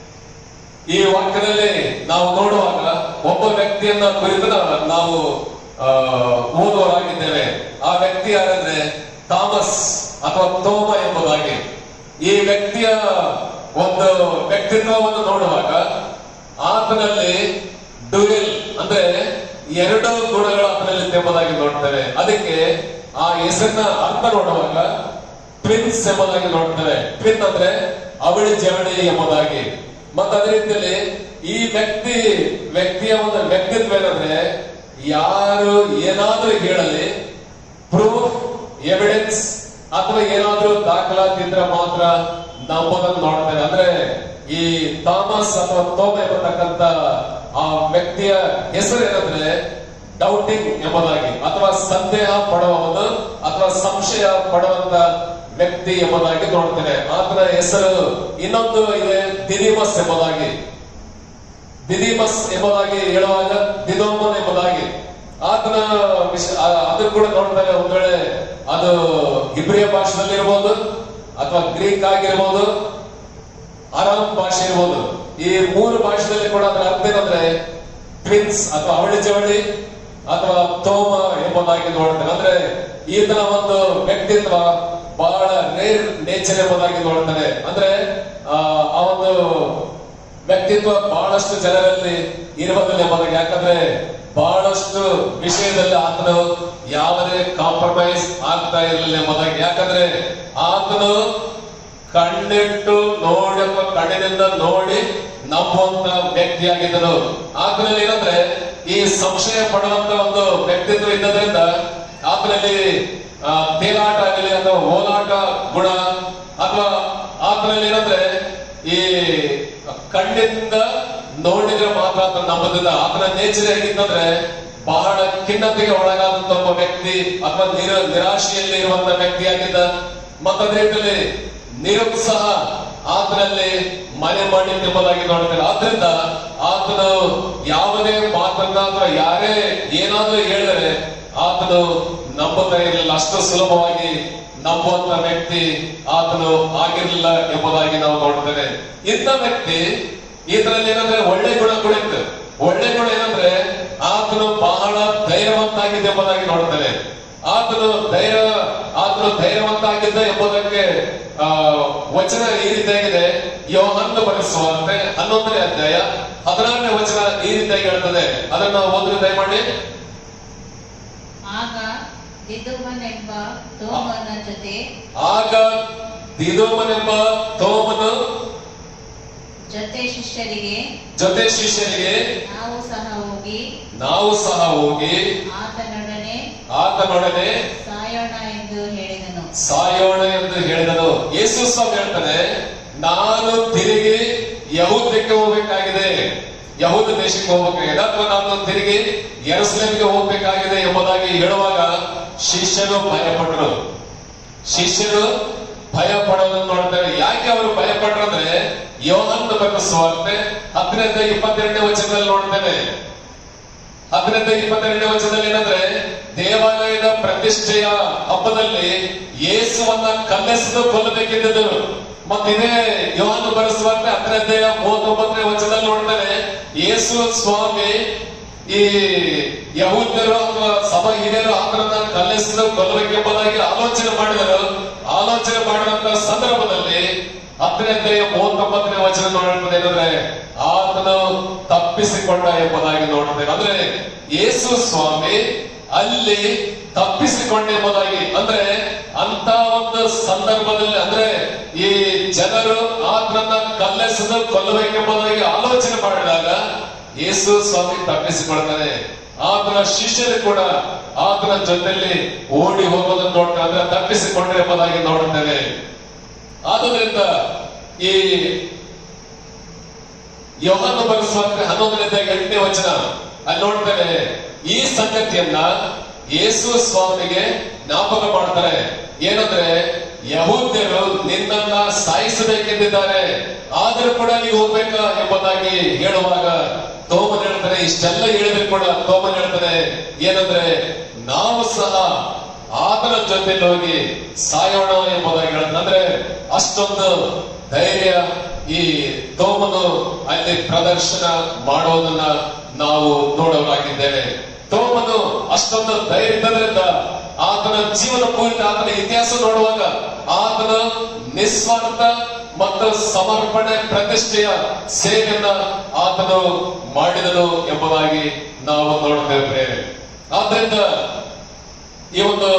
ಈ ವಾಕ್ಯದಲ್ಲಿ ನಾವು ನೋಡುವಾಗ ಒಬ್ಬ ವ್ಯಕ್ತಿಯನ್ನ ಕುರಿತು ನಾವು ಆ, ಓದುವರಾಗಿದ್ದೇವೆ ಆ ವ್ಯಕ್ತಿ ಯಾರಂದ್ರೆ ಥಾಮಸ್ ಅಥವಾ ತೋಮ ಎಂಬುದಾಗಿ ಈ ವ್ಯಕ್ತಿಯ ಒಂದು ವ್ಯಕ್ತಿತ್ವವನ್ನು ನೋಡುವಾಗ ಆತನಲ್ಲಿ ಡುವೆಲ್ ಅಂದ್ರೆ ಎರಡು ಗುಣಗಳು ಆತನಲ್ಲಿ ಎಂಬುದಾಗಿ ನೋಡ್ತೇವೆ ಅದಕ್ಕೆ ಆ ಹೆಸರಿನ ಅರ್ಥ ನೋಡುವಾಗ ಟ್ವಿನ್ಸ್ ಎಂಬುದಾಗಿ ನೋಡ್ತೇವೆ ಟ್ವಿನ್ ಅಂದ್ರೆ ಅವಳಿ ಜವಳಿ ಎಂಬುದಾಗಿ ಮತ್ತೆ ಅದೇ ರೀತಿಯಲ್ಲಿ ಈ ವ್ಯಕ್ತಿ ವ್ಯಕ್ತಿಯ ಒಂದು ವ್ಯಕ್ತಿತ್ವ ಏನಂದ್ರೆ ಯಾರು ಏನಾದ್ರೂ ಹೇಳಲಿ ಪ್ರೂಫ್ ಎವಿಡೆನ್ಸ್ ಅಥವಾ ಏನಾದ್ರೂ ದಾಖಲಾತಿ ಇದ್ರೆ ಮಾತ್ರ ನಂಬೋದನ್ನು ನೋಡ್ತೇವೆ ಅಂದ್ರೆ ಈ ಥಾಮಸ್ ಅಥವಾ ತೋಮ ಎಂಬತಕ್ಕಂತ ಆ ವ್ಯಕ್ತಿಯ ಹೆಸರು ಏನಂದ್ರೆ ಡೌಟಿಂಗ್ ಎಂಬುದಾಗಿ ಅಥವಾ ಸಂದೇಹ ಪಡುವವನು ಅಥವಾ ಸಂಶಯ ಪಡುವಂತ ವ್ಯಕ್ತಿ ಎಂಬುದಾಗಿ ನೋಡ್ತೇವೆ ಆತನ ಹೆಸರು ಇನ್ನೊಂದು ಇದೆ ದಿನಿಮಸ್ ಎಂಬುದಾಗಿ ದಿದಿಮಸ್ ಎಂಬುದಾಗಿ ಹೇಳುವಾಗ ದಿದೋಮನ್ ಎಂಬುದಾಗಿ ಆತನ ವಿಷ- ಆ- ಅದು ಕೂಡ ನೋಡ್ತಾರೆ ಒಂದ್ ವೇಳೆ ಅದು ಇಬ್ರಿಯ ಭಾಷೆದಲ್ಲಿ ಇರ್ಬೋದು ಅಥವಾ ಗ್ರೀಕ್ ಆಗಿರ್ಬೋದು ಅರಾಮ್ ಭಾಷೆ ಇರ್ಬೋದು ಈ ಮೂರು ಭಾಷೆದಲ್ಲಿ ಕೂಡ ಅದರ ಅರ್ಥ ಏನಂದ್ರೆ ಟ್ವಿನ್ಸ್ ಅಥವಾ ಅವಳಿ ಜವಳಿ ಅಥವಾ ತೋಮ ಎಂಬುದಾಗಿ ನೋಡ್ತಾರೆ ಅಂದ್ರೆ ಈತನ ಒಂದು ವ್ಯಕ್ತಿತ್ವ ಬಹಳ ರೇರ್ ನೇಚರ್ ಎಂಬುದಾಗಿ ನೋಡ್ತಾರೆ ಅಂದ್ರೆ ಆ ಆ ಒಂದು ವ್ಯಕ್ತಿತ್ವ ಬಹಳಷ್ಟು ಜನರಲ್ಲಿ ಇರುವುದಿಲ್ಲ ಎಂಬುದಾಗಿ ಯಾಕಂದ್ರೆ ಬಹಳಷ್ಟು ವಿಷಯದಲ್ಲಿ ಆತನು ಯಾವುದೇ ಕಾಂಪ್ರಮೈಸ್ ಆಗ್ತಾ ಇರಲಿಲ್ಲ ಎಂಬುದಾಗಿ ಯಾಕಂದ್ರೆ ಆತನು ಕಣ್ಣಿಟ್ಟು ನೋಡಿ ಅಥವಾ ಕಣ್ಣಿನಿಂದ ನೋಡಿ ನಂಬುವಂತ ವ್ಯಕ್ತಿಯಾಗಿದ್ದನು ಆತನಲ್ಲಿ ಏನಂದ್ರೆ ಈ ಸಂಶಯ ಪಡುವಂತ ಒಂದು ವ್ಯಕ್ತಿತ್ವ ಇದ್ದದ್ರಿಂದ ಆತನಲ್ಲಿ ಆ, ತೇಲಾಟ ಆಗಲಿ ಅಥವಾ ಓಲಾಟ ಗುಣ ಅಥವಾ ಆತನಲ್ಲಿ ಏನಂದ್ರೆ ಈ ಕಣ್ಣಿಂದ ನೋಡಿದ್ರೆ ಮಾತ್ರ ಆತನ ನಂಬುದಿಲ್ಲ ಆತನ ನೇಚರ್ ಹೇಗಿತ್ತಂದ್ರೆ ಬಹಳ ಖಿನ್ನತೆಗೆ ಒಳಗಾದಂತ ಒಬ್ಬ ವ್ಯಕ್ತಿ ಅಥವಾ ನಿರ ನಿರಾಶೆಯಲ್ಲಿ ಇರುವಂತ ವ್ಯಕ್ತಿಯಾಗಿದ್ದ ಮತ್ತದೇ ರೀತಿಯಲ್ಲಿ ನಿರುತ್ಸಾಹ ಆತನಲ್ಲಿ ಮನೆ ಮಾಡಿ ಎಂಬುದಾಗಿ ನೋಡ್ತೇವೆ ಆದ್ರಿಂದ ಆತನು ಯಾವುದೇ ಮಾತನ್ನ ಅಥವಾ ಯಾರೇ ಏನಾದ್ರೂ ಹೇಳಿದರೆ ಆತನು ನಂಬುತ್ತಾ ಇರಲಿಲ್ಲ ಅಷ್ಟು ಸುಲಭವಾಗಿ ನಂಬುವಂತ ವ್ಯಕ್ತಿ ಆತನು ಆಗಿರಲಿಲ್ಲ ಎಂಬುದಾಗಿ ನಾವು ನೋಡ್ತೇವೆ ಇಂಥ ವ್ಯಕ್ತಿ ಈತನಲ್ಲಿ ಏನಂದ್ರೆ ಒಳ್ಳೆ ಗುಣ ಕೂಡ ಇತ್ತು ಒಳ್ಳೆ ಗುಣ ಏನಂದ್ರೆ ಆತನು ಬಹಳ ಧೈರ್ಯವಂತ ಆಗಿದ್ದ ಎಂಬುದಾಗಿ ನೋಡ್ತೇವೆ ಆತನು ಧೈರ್ಯ ಆತನು ಧೈರ್ಯವಂತ ಆಗಿದ್ದ ಎಂಬುದಕ್ಕೆ ಆ ವಚನ ಈ ರೀತಿಯಾಗಿದೆ ಯೋಹನ್ನು ಬರೆಸುವಂತೆ ಹನ್ನೊಂದನೇ ಅಧ್ಯಾಯ ಹದಿನಾರನೇ ವಚನ ಈ ರೀತಿಯಾಗಿ ಹೇಳ್ತದೆ ಅದನ್ನ ಓದಿ ದಯಮಾಡಿ ಆಗ ದಿದುಮನೆಂಬ ತೋಮನ ಜೊತೆ ಆಗ ದಿದೋಮನೆಂಬ ತೋಮನು ಜೊತೆ ಶಿಷ್ಯರಿಗೆ ಜೊತೆ ಶಿಷ್ಯರಿಗೆ ನಾವು ಸಹ ಹೋಗಿ ನಾವು ಸಹ ಹೋಗಿ ಆತನೊಡನೆ ಆತನೊಡನೆ ಸಾಯೋಣ ಎಂದು ಹೇಳಿದನು ಸಾಯೋಣ ಎಂದು ಹೇಳಿದನು ಯೇಸು ಸ್ವಾಮಿ ಹೇಳ್ತಾನೆ ನಾನು ತಿರುಗಿ ಯಹೂದಕ್ಕೆ ಹೋಗ್ಬೇಕಾಗಿದೆ ಯಹೂದ ದೇಶಕ್ಕೆ ಹೋಗ್ಬೇಕಾಗಿದೆ ಅಥವಾ ನಾನು ತಿರುಗಿ ಯೆರೂಸಲೇಮಿಗೆ ಹೋಗ್ಬೇಕಾಗಿದೆ ಎಂಬುದಾಗಿ ಹೇಳುವಾಗ ಶಿಷ್ಯರು ಭಯಪಟ್ಟರು ಶಿಷ್ಯರು ಭಯ ಪಡೋದನ್ನು ನೋಡ್ತಾರೆ ಯಾಕೆ ಅವರು ಭಯ ಪಟ್ರು ಅಂದ್ರೆ ಯೋಹನ್ನ ಬರೆದ ಸುವಾರ್ತೆ ಹದಿನೈದು ಇಪ್ಪತ್ತೆರಡನೇ ವಚನದಲ್ಲಿ ನೋಡ್ತೇವೆ ಹದಿನೈದು ಇಪ್ಪತ್ತೆರಡನೇ ವಚನದಲ್ಲಿ ಏನಂದ್ರೆ ದೇವಾಲಯದ ಪ್ರತಿಷ್ಠೆಯ ಹಬ್ಬದಲ್ಲಿ ಯೇಸುವನ್ನ ಕಲ್ಲೆಸೆದು ಕೊಲ್ಲಬೇಕಿದ್ದದು ಮತ್ತೆ ಇದೇ ಯೋಹನ್ನು ಬರೆಸುವಂತೆ ಹದಿನೈದನೆಯ ಮೂವತ್ತೊಂಬತ್ತನೇ ವಚನದಲ್ಲಿ ನೋಡ್ತೇವೆ ಯೇಸು ಸ್ವಾಮಿ ಈ ಯಹೂದ್ಯರು ಅಥವಾ ಸಭಾ ಹಿರಿಯರು ಆತನನ್ನ ಕಲ್ಲೆಸೆದು ಕೊಲ್ಲಬೇಕೆಂಬುದಾಗಿ ಆಲೋಚನೆ ಮಾಡಿದರು ಆಲೋಚನೆ ಮಾಡಿದಂತ ಸಂದರ್ಭದಲ್ಲಿ ಹತ್ತನೇ ಮೂವತ್ತೊಂಬತ್ತನೇ ವಚನ ನೋಡುತ್ತದೆ ಏನಂದ್ರೆ ಆತನು ತಪ್ಪಿಸಿಕೊಂಡ ಎಂಬುದಾಗಿ ನೋಡುತ್ತೇವೆ ಅಂದ್ರೆ ಯೇಸು ಸ್ವಾಮಿ ಅಲ್ಲಿ ತಪ್ಪಿಸಿಕೊಂಡ ಎಂಬುದಾಗಿ ಅಂದ್ರೆ ಅಂತ ಒಂದು ಸಂದರ್ಭದಲ್ಲಿ ಅಂದ್ರೆ ಈ ಜನರು ಆತನನ್ನ ಕಲ್ಲೆಸೆದು ಕೊಲ್ಲಬೇಕೆಂಬುದಾಗಿ ಆಲೋಚನೆ ಮಾಡಿದಾಗ ಯೇಸು ಸ್ವಾಮಿ ತಪ್ಪಿಸಿಕೊಳ್ತಾನೆ ಆತನ ಶಿಷ್ಯರು ಕೂಡ ಆತನ ಜೊತೆಯಲ್ಲಿ ಓಡಿ ಹೋಗೋದನ್ನು ನೋಡ್ತಾರೆ ಅಂದ್ರೆ ತಪ್ಪಿಸಿಕೊಂಡ್ರೆ ಎಂಬುದಾಗಿ ನೋಡುತ್ತೇವೆ ಆದುದರಿಂದ ಈ ಯೋಹನ್ನು ಬರೆಸುವಂತೆ ಹನ್ನೊಂದನೇ ಎಂಟನೇ ವಚನ ಅಲ್ಲಿ ನೋಡ್ತೇವೆ ಈ ಸಂಗತಿಯನ್ನ ಯೇಸು ಸ್ವಾಮಿಗೆ ಜ್ಞಾಪಕ ಮಾಡ್ತಾರೆ ಏನಂದ್ರೆ ಯಹೂದ್ಯರು ನಿನ್ನನ್ನ ಸಾಯಿಸಬೇಕೆಂದಿದ್ದಾರೆ ಆದರೂ ಕೂಡ ನೀವು ಹೋಗ್ಬೇಕಾ ಎಂಬುದಾಗಿ ಹೇಳುವಾಗ ತೋಮನ್ ಹೇಳ್ತಾನೆ ಇಷ್ಟೆಲ್ಲ ಹೇಳಿದ್ರು ಕೂಡ ತೋಮನ್ ಹೇಳ್ತಾನೆ ಏನಂದ್ರೆ ನಾವು ಸಹ ಆತನ ಜೊತೆಲಿ ಹೋಗಿ ಸಾಯೋಣ ಎಂಬುದಾಗಿ ಹೇಳ್ತಾನೆ ಅಂದ್ರೆ ಅಷ್ಟೊಂದು ಧೈರ್ಯ ಈ ತೋಮನು ಅಲ್ಲಿ ಪ್ರದರ್ಶನ ಮಾಡೋದನ್ನ ನಾವು ನೋಡೋರಾಗಿದ್ದೇವೆ ತೋಮನು ಅಷ್ಟೊಂದು ಧೈರ್ಯ ಇದ್ದದ್ರಿಂದ ಆತನ ಜೀವನ ಪೂರ್ತಿ ಆತನ ಇತಿಹಾಸ ನೋಡುವಾಗ ಆತನ ನಿಸ್ವಾರ್ಥ ಮತ್ತು ಸಮರ್ಪಣೆ ಪ್ರತಿಷ್ಠೆಯ ಸೇವೆಯನ್ನ ಆತನು ಮಾಡಿದನು ಎಂಬುದಾಗಿ ನಾವು ನೋಡ್ತೇವೆ ಆದ್ರಿಂದ ಈ ಒಂದು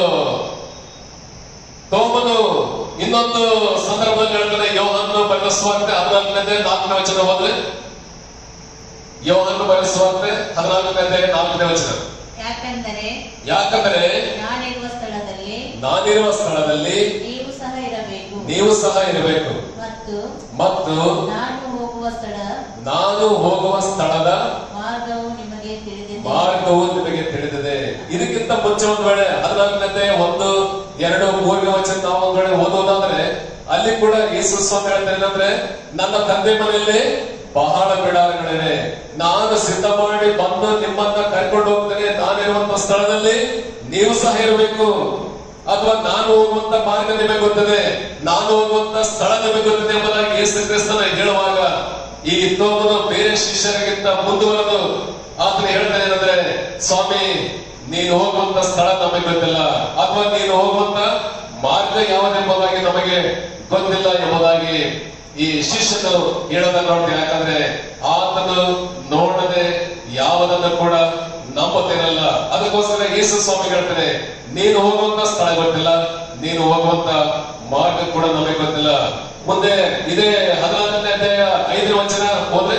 ತೋಮನು ಇನ್ನೊಂದು ಸಂದರ್ಭದಲ್ಲಿ ಹೇಳ್ತಾನೆ ಯೋಹನ್ನು ಬರೆಸುವಂತೆ ಹದಿನಾಲ್ಕನೇ ನಾಲ್ಕನೇ ವಚನ ಹೋದ್ರೆ ಯೋಹನ್ನು ಬರೆಸುವಂತೆ ಹದಿನಾಲ್ಕನೇ ನಾಲ್ಕನೇ ವಚನ ಯಾಕಂದರೆ ಯಾಕಂದ್ರೆ ನಾನಿರುವ ಸ್ಥಳದಲ್ಲಿ ನಾನಿರುವ ಸ್ಥಳದಲ್ಲಿ ನೀವು ಸಹ ಇರಬೇಕು ನೀವು ಸಹ ಇರಬೇಕು ಮತ್ತು ಮತ್ತು ನಾನು ಹೋಗುವ ಸ್ಥಳ ನಾನು ಹೋಗುವ ಸ್ಥಳದ ಮಾರ್ಗವು ನಿಮಗೆ ತಿಳಿದಿದೆ ಮಾರ್ಗವು ನಿಮಗೆ ತಿಳಿದಿದೆ ಇದಕ್ಕಿಂತ ಮುಂಚೆ ಒಂದ್ ವೇಳೆ ಹದಿನಾಲ್ಕನೇ ಒಂದು ಎರಡು ಮೂರನೇ ವಚನ ನಾವು ಒಂದ್ ವೇಳೆ ಓದೋದಾದ್ರೆ ಅಲ್ಲಿ ಕೂಡ ಯೇಸು ಸ್ವಾಮಿ ಹೇಳ್ತಾರೆ ಏನಂದ್ರೆ ನನ್ನ ತಂದೆ ಮನೆಯಲ್ಲಿ ಬಹಳ ಬಿಡಾರಗಳಿವೆ ನಾನು ಸಿದ್ಧ ಮಾಡಿ ಬಂದು ನಿಮ್ಮನ್ನ ಕರ್ಕೊಂಡು ಹೋಗ್ತೇನೆ ನಾನಿರುವಂತ ಸ್ಥಳದಲ್ಲಿ ನೀವು ಸಹ ಇರಬೇಕು ಅಥವಾ ನಾನು ಹೋಗುವಂತ ಮಾರ್ಗ ನಿಮಗೆ ಗೊತ್ತದೆ ನಾನು ಹೋಗುವಂತ ಸ್ಥಳ ನಿಮಗೆ ಗೊತ್ತದೆ ಎಂಬುದಾಗಿ ಯೇಸು ಕ್ರಿಸ್ತನ ಹೇಳುವಾಗ ಈ ತೋಮನು ಬೇರೆ ಶಿಷ್ಯರಿಗಿಂತ ಮುಂದುವರೆದು ಆತನ ಹೇಳ್ತಾನೆ ಏನಂದ್ರೆ ಸ್ವಾಮಿ ನೀನು ಹೋಗುವಂತ ಸ್ಥಳ ನಮಗೆ ಗೊತ್ತಿಲ್ಲ ಅಥವಾ ನೀನು ಹೋಗುವಂತ ಮಾರ್ಗ ಯಾವುದೆಂಬುದಾಗಿ ನಮಗೆ ಗೊತ್ತಿಲ್ಲ ಎಂಬುದಾಗಿ ಈ ಶಿಷ್ಯನು ಹೇಳೋದನ್ನ ನೋಡ್ತೀವಿ ಯಾಕಂದ್ರೆ ಆತನು ನೋಡದೆ ಯಾವುದನ್ನು ಕೂಡ ನಂಬುತ್ತಿರಲ್ಲ ಅದಕ್ಕೋಸ್ಕರ ಯೇಸು ಸ್ವಾಮಿ ಹೇಳ್ತಾರೆ ನೀನು ಹೋಗುವಂತ ಸ್ಥಳ ಗೊತ್ತಿಲ್ಲ ನೀನು ಹೋಗುವಂತ ಮಾರ್ಗ ಕೂಡ ನಮಗೆ ಗೊತ್ತಿಲ್ಲ ಮುಂದೆ ಇದೇ ಹದಿನಾಲ್ಕನೇ ಅಧ್ಯಾಯ ಐದನೇ ವಚನ ಹೋದ್ರೆ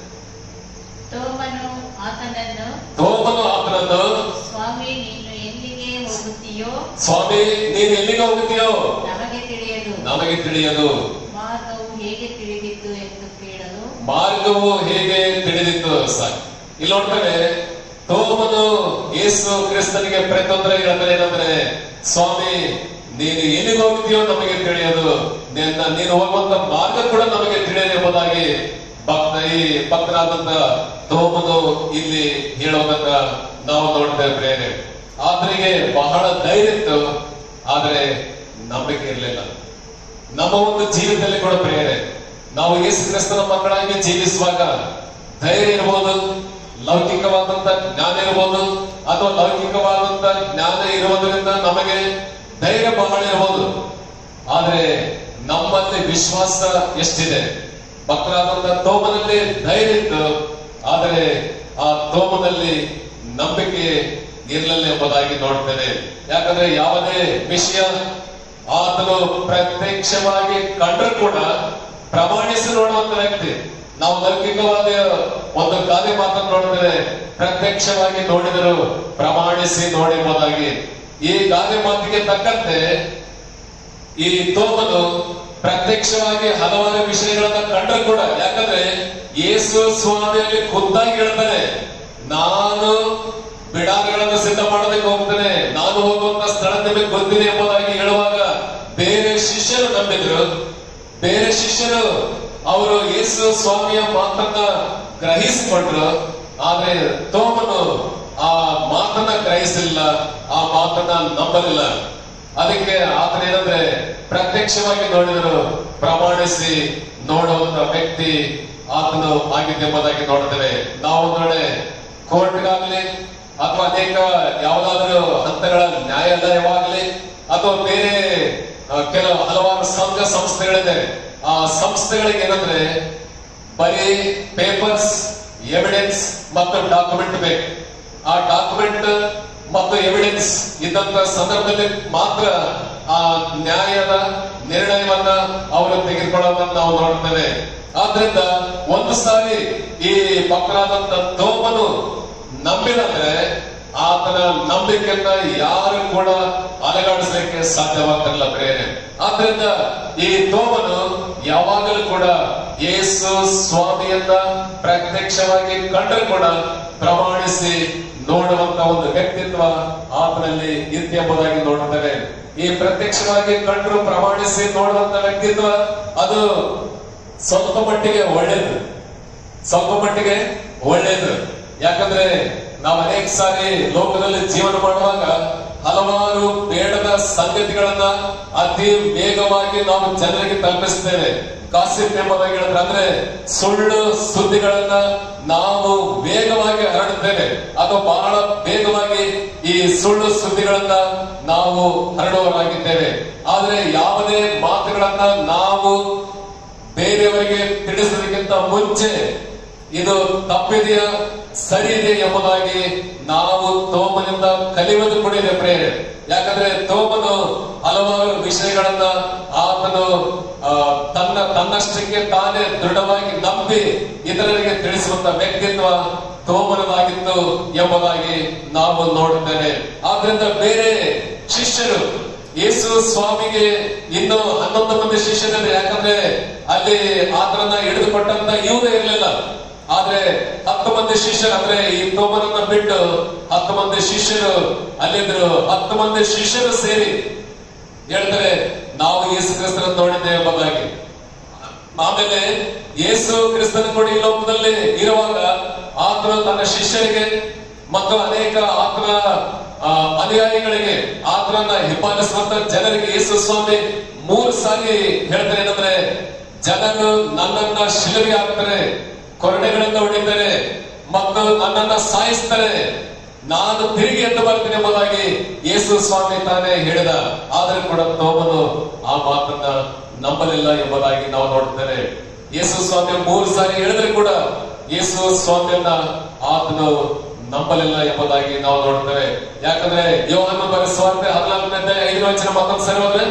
ತೋಮನು ಆತನನ್ನು ತೋಮನು ಆತನನ್ನು ಸ್ವಾಮಿ ನೀನು ಎಲ್ಲಿಗೆ ಹೋಗುತ್ತೀಯೋ ಸ್ವಾಮಿ ನೀನು ಎಲ್ಲಿಗೆ ಹೋಗುತ್ತೀಯೋ ನಮಗೆ ತಿಳಿಯದು ನಮಗೆ ತಿಳಿಯದು ಮಾರ್ಗವು ಹೇಗೆ ತಿಳಿದಿತ್ತು ಎಂದು ಕೇಳಲು ಮಾರ್ಗವು ಹೇಗೆ ತಿಳಿದಿತ್ತು ಸಾಕು ಇಲ್ಲಿ ನೋಡ್ತಾರೆ ತೋಮನು ಯೇಸು ಕ್ರಿಸ್ತನಿಗೆ ಪ್ರತಿಯೊಂದರೆ ಹೇಳ್ತಾರೆ ಏನಂದ್ರೆ ಸ್ವಾಮಿ ನೀನು ಎಲ್ಲಿಗೆ ಹೋಗ್ತೀಯೋ ನಮಗೆ ತಿಳಿಯದು ನಿನ್ನ ನೀನು ಹೋಗುವಂತ ಮಾರ್ಗ ಕೂಡ ನಮಗೆ ತಿಳಿಯದು ಎಂಬುದಾಗಿ ಭಕ್ತ ಈ ಭಕ್ತರಾದಂತ ತೋಮನು ಇಲ್ಲಿ ಹೇಳೋದನ್ನ ನಾವು ನೋಡ್ತೇವೆ ಪ್ರೇರೆ ಆತನಿಗೆ ಬಹಳ ಧೈರ್ಯ ಇತ್ತು ಆದ್ರೆ ನಂಬಿಕೆ ಇರಲಿಲ್ಲ ನಮ್ಮ ಒಂದು ಜೀವಿತದಲ್ಲಿ ಕೂಡ ಪ್ರೇರೆ ನಾವು ಯೇಸು ಕ್ರಿಸ್ತನ ಮಕ್ಕಳಾಗಿ ಜೀವಿಸುವಾಗ ಧೈರ್ಯ ಇರ್ಬೋದು ಲೌಕಿಕವಾದಂತ ಜ್ಞಾನ ಇರ್ಬೋದು ಅಥವಾ ಲೌಕಿಕವಾದಂತ ಜ್ಞಾನ ಇರುವುದರಿಂದ ನಮಗೆ ಧೈರ್ಯ ಬಹಳ ಇರ್ಬೋದು ಆದ್ರೆ ನಮ್ಮಲ್ಲಿ ವಿಶ್ವಾಸ ಎಷ್ಟಿದೆ ಭಕ್ತರಾದಂತ ತೋಮನಲ್ಲಿ ಧೈರ್ಯ ಇತ್ತು ಆದರೆ ಆ ತೋಮನಲ್ಲಿ ನಂಬಿಕೆ ಇರಲಿಲ್ಲ ಎಂಬುದಾಗಿ ನೋಡ್ತೇನೆ ಯಾಕಂದ್ರೆ ಯಾವುದೇ ವಿಷಯ ಆತನು ಪ್ರತ್ಯಕ್ಷವಾಗಿ ಕಂಡ್ರು ಕೂಡ ಪ್ರಮಾಣಿಸಿ ನೋಡುವಂತ ವ್ಯಕ್ತಿ ನಾವು ಲೌಕಿಕವಾದ ಒಂದು ಗಾದೆ ಮಾತನ್ನು ನೋಡಿದರೆ ಪ್ರತ್ಯಕ್ಷವಾಗಿ ನೋಡಿದರು ಪ್ರಮಾಣಿಸಿ ನೋಡಿರುವುದಾಗಿ ಈ ಗಾದೆ ಮಾತಿಗೆ ತಕ್ಕಂತೆ ಈ ತೋಮನು ಪ್ರತ್ಯಕ್ಷವಾಗಿ ಹಲವಾರು ವಿಷಯಗಳನ್ನ ಕಂಡ್ರು ಕೂಡ ಯಾಕಂದ್ರೆ ಯೇಸು ಸ್ವಾಮಿಯಲ್ಲಿ ಖುದ್ದಾಗಿ ಹೇಳ್ತಾನೆ ನಾನು ಬಿಡಾರಗಳನ್ನು ಸಿದ್ಧ ಮಾಡೋದಕ್ಕೆ ಹೋಗ್ತೇನೆ ನಾನು ಹೋಗುವಂತ ಸ್ಥಳ ನಿಮಗೆ ಗೊತ್ತಿದೆ ಎಂಬುದಾಗಿ ಹೇಳುವಾಗ ಬೇರೆ ಶಿಷ್ಯರು ನಂಬಿದ್ರು ಬೇರೆ ಶಿಷ್ಯರು ಅವರು ಯೇಸು ಸ್ವಾಮಿಯ ಮಾತನ್ನ ಗ್ರಹಿಸಿಕೊಂಡ್ರು ಆದ್ರೆ ತೋಮನು ಆ ಮಾತನ್ನ ಗ್ರಹಿಸಲಿಲ್ಲ ಆ ಮಾತನ್ನ ನಂಬಲಿಲ್ಲ ಅದಕ್ಕೆ ಆತನ ಏನಂದ್ರೆ ಪ್ರತ್ಯಕ್ಷವಾಗಿ ನೋಡಿದರು ಪ್ರಮಾಣಿಸಿ ನೋಡುವಂತ ವ್ಯಕ್ತಿ ಆತನು ಆಗಿದ್ದೆಂಬುದಾಗಿ ನೋಡ್ತೇವೆ ನಾವು ಒಂದು ವೇಳೆ ಕೋರ್ಟ್ಗಾಗ್ಲಿ ಅಥವಾ ಅನೇಕ ಯಾವುದಾದ್ರೂ ಹಂತಗಳ ನ್ಯಾಯಾಲಯವಾಗ್ಲಿ ಅಥವಾ ಬೇರೆ ಆ, ಕೆಲವು ಹಲವಾರು ಸಂಘ ಸಂಸ್ಥೆಗಳಿದೆ ಆ ಸಂಸ್ಥೆಗಳಿಗೆ ಏನಂದ್ರೆ ಬರೀ ಪೇಪರ್ಸ್ ಎವಿಡೆನ್ಸ್ ಮತ್ತು ಡಾಕ್ಯುಮೆಂಟ್ ಬೇಕು ಆ ಡಾಕ್ಯುಮೆಂಟ್ ಮತ್ತು ಎವಿಡೆನ್ಸ್ ಇದ್ದಂತ ಸಂದರ್ಭದಲ್ಲಿ ಮಾತ್ರ ಆ ನ್ಯಾಯದ ನಿರ್ಣಯವನ್ನ ಅವರು ತೆಗೆದುಕೊಳ್ಳೋದನ್ನ ನಾವು ನೋಡ್ತೇವೆ ಆದ್ರಿಂದ ಒಂದು ಸಾರಿ ಈ ಭಕ್ತರಾದಂತ ತೋಮನು ನಂಬಿದಂದ್ರೆ ಆತನ ನಂಬಿಕೆಯನ್ನ ಯಾರು ಕೂಡ ಅಲಗಾಡಿಸಲಿಕ್ಕೆ ಸಾಧ್ಯವಾಗ್ತಿರಲಿಲ್ಲ ಪ್ರೇರಣೆ ಆದ್ರಿಂದ ಈ ತೋಮನು ಯಾವಾಗಲೂ ಕೂಡ ಯೇಸು ಸ್ವಾಮಿಯನ್ನ ಪ್ರತ್ಯಕ್ಷವಾಗಿ ಕಂಡರೂ ಕೂಡ ಪ್ರಮಾಣಿಸಿ ನೋಡುವಂತ ಒಂದು ವ್ಯಕ್ತಿತ್ವ ಆತನಲ್ಲಿ ಇತ್ತು ಎಂಬುದಾಗಿ ನೋಡುತ್ತೇವೆ ಈ ಪ್ರತ್ಯಕ್ಷವಾಗಿ ಕಂಡರು ಪ್ರಮಾಣಿಸಿ ನೋಡುವಂತ ವ್ಯಕ್ತಿತ್ವ ಅದು ಸ್ವಲ್ಪ ಮಟ್ಟಿಗೆ ಒಳ್ಳೇದು ಸ್ವಲ್ಪ ಮಟ್ಟಿಗೆ ಒಳ್ಳೇದು ಯಾಕಂದ್ರೆ ನಾವು ಅನೇಕ ಸಾರಿ ಲೋಕದಲ್ಲಿ ಜೀವನ ಮಾಡುವಾಗ ಹಲವಾರು ಬೇಡದ ಸಂಗತಿಗಳನ್ನ ಅತಿ ವೇಗವಾಗಿ ನಾವು ಜನರಿಗೆ ತಲುಪಿಸ್ತೇವೆ ಕಾಸಿಪ್ ಎಂಬುದಾಗಿ ಹೇಳಿದ್ರೆ ಅಂದ್ರೆ ಸುಳ್ಳು ಸುದ್ದಿಗಳನ್ನ ನಾವು ವೇಗವಾಗಿ ಹರಡುತ್ತೇವೆ ಅದು ಬಹಳ ವೇಗವಾಗಿ ಈ ಸುಳ್ಳು ಸುದ್ದಿಗಳನ್ನ ನಾವು ಹರಡುವವರಾಗಿದ್ದೇವೆ ಆದ್ರೆ ಯಾವುದೇ ಮಾತುಗಳನ್ನ ನಾವು ಬೇರೆಯವರಿಗೆ ತಿಳಿಸೋದಕ್ಕಿಂತ ಮುಂಚೆ ಇದು ತಪ್ಪಿದೆಯ ಸರಿ ಇದೆ ಎಂಬುದಾಗಿ ನಾವು ತೋಮನಿಂದ ಕಲಿಯುವುದು ಕೂಡ ಇದೆ ಪ್ರೇರೆ ಯಾಕಂದ್ರೆ ತೋಮನು ಹಲವಾರು ವಿಷಯಗಳನ್ನ ಆತನು ಆ, ತನ್ನ ತನ್ನಷ್ಟಕ್ಕೆ ತಾನೇ ದೃಢವಾಗಿ ನಂಬಿ ಇತರರಿಗೆ ತಿಳಿಸುವಂತ ವ್ಯಕ್ತಿತ್ವ ತೋಮನದಾಗಿತ್ತು ಎಂಬುದಾಗಿ ನಾವು ನೋಡುತ್ತೇವೆ ಆದ್ರಿಂದ ಬೇರೆ ಶಿಷ್ಯರು ಯೇಸು ಸ್ವಾಮಿಗೆ ಇನ್ನು ಹನ್ನೊಂದು ಮಂದಿ ಶಿಷ್ಯರಿದ್ದಾರೆ ಯಾಕಂದ್ರೆ ಅಲ್ಲಿ ಆತನನ್ನ ಹಿಡಿದುಕೊಟ್ಟಂತ ಯೂದ ಇರಲಿಲ್ಲ ಆದ್ರೆ ಹತ್ತು ಮಂದಿ ಶಿಷ್ಯರು ಅಂದ್ರೆ ಈ ತೋಮನನ್ನ ಬಿಟ್ಟು ಹತ್ತು ಮಂದಿ ಶಿಷ್ಯರು ಅಲ್ಲಿದ್ರು ಹತ್ತು ಮಂದಿ ಶಿಷ್ಯರು ಸೇರಿ ಹೇಳ್ತಾರೆ ನಾವು ಯೇಸು ಕ್ರಿಸ್ತನ ನೋಡಿದ್ದೇವೆ ಎಂಬುದಾಗಿ ಆಮೇಲೆ ಯೇಸು ಕ್ರಿಸ್ತನ ಕೂಡ ಈ ಲೋಕದಲ್ಲಿ ಇರುವಾಗ ಆತನು ತನ್ನ ಶಿಷ್ಯರಿಗೆ ಮತ್ತು ಅನೇಕ ಆತನ ಆ, ಅನುಯಾಯಿಗಳಿಗೆ ಆತನನ್ನ ಹಿಂಬಾಲಿಸುವಂತ ಜನರಿಗೆ ಯೇಸು ಸ್ವಾಮಿ ಮೂರು ಸಾರಿ ಹೇಳ್ತಾರೆ ಏನಂದ್ರೆ ಜನರು ನನ್ನನ್ನ ಶಿಲುಬೆ ಹಾಕ್ತಾರೆ ಕೊರಡೆಗಳಿಂದ ಹೊಡಿತಾರೆ ಮತ್ತು ನನ್ನನ್ನ ಸಾಯಿಸ್ತಾರೆ ನಾನು ತಿರುಗಿ ಎದ್ದು ಬರ್ತೀನಿ ಎಂಬುದಾಗಿ ಯೇಸು ಸ್ವಾಮಿ ತಾನೇ ಹೇಳಿದ ಆದ್ರೆ ಕೂಡ ತೋಮನು ಆ ಮಾತನ್ನ ನಂಬಲಿಲ್ಲ ಎಂಬುದಾಗಿ ನಾವು ನೋಡ್ತೇವೆ ಯೇಸು ಸ್ವಾಮಿ ಮೂರು ಸಾರಿ ಹೇಳಿದ್ರೆ ಕೂಡ ಯೇಸು ಸ್ವಾಮಿಯನ್ನ ಆತನು ನಂಬಲಿಲ್ಲ ಎಂಬುದಾಗಿ ನಾವು ನೋಡ್ತೇವೆ ಯಾಕಂದ್ರೆ ಯೋಹನ ಬರೆಸುವಂತೆ ಹದಿನಾಲ್ಕನೇ ಐದು ವಚನ ಮತ್ತೊಂದು ಸರಿ ಹೋದ್ರೆ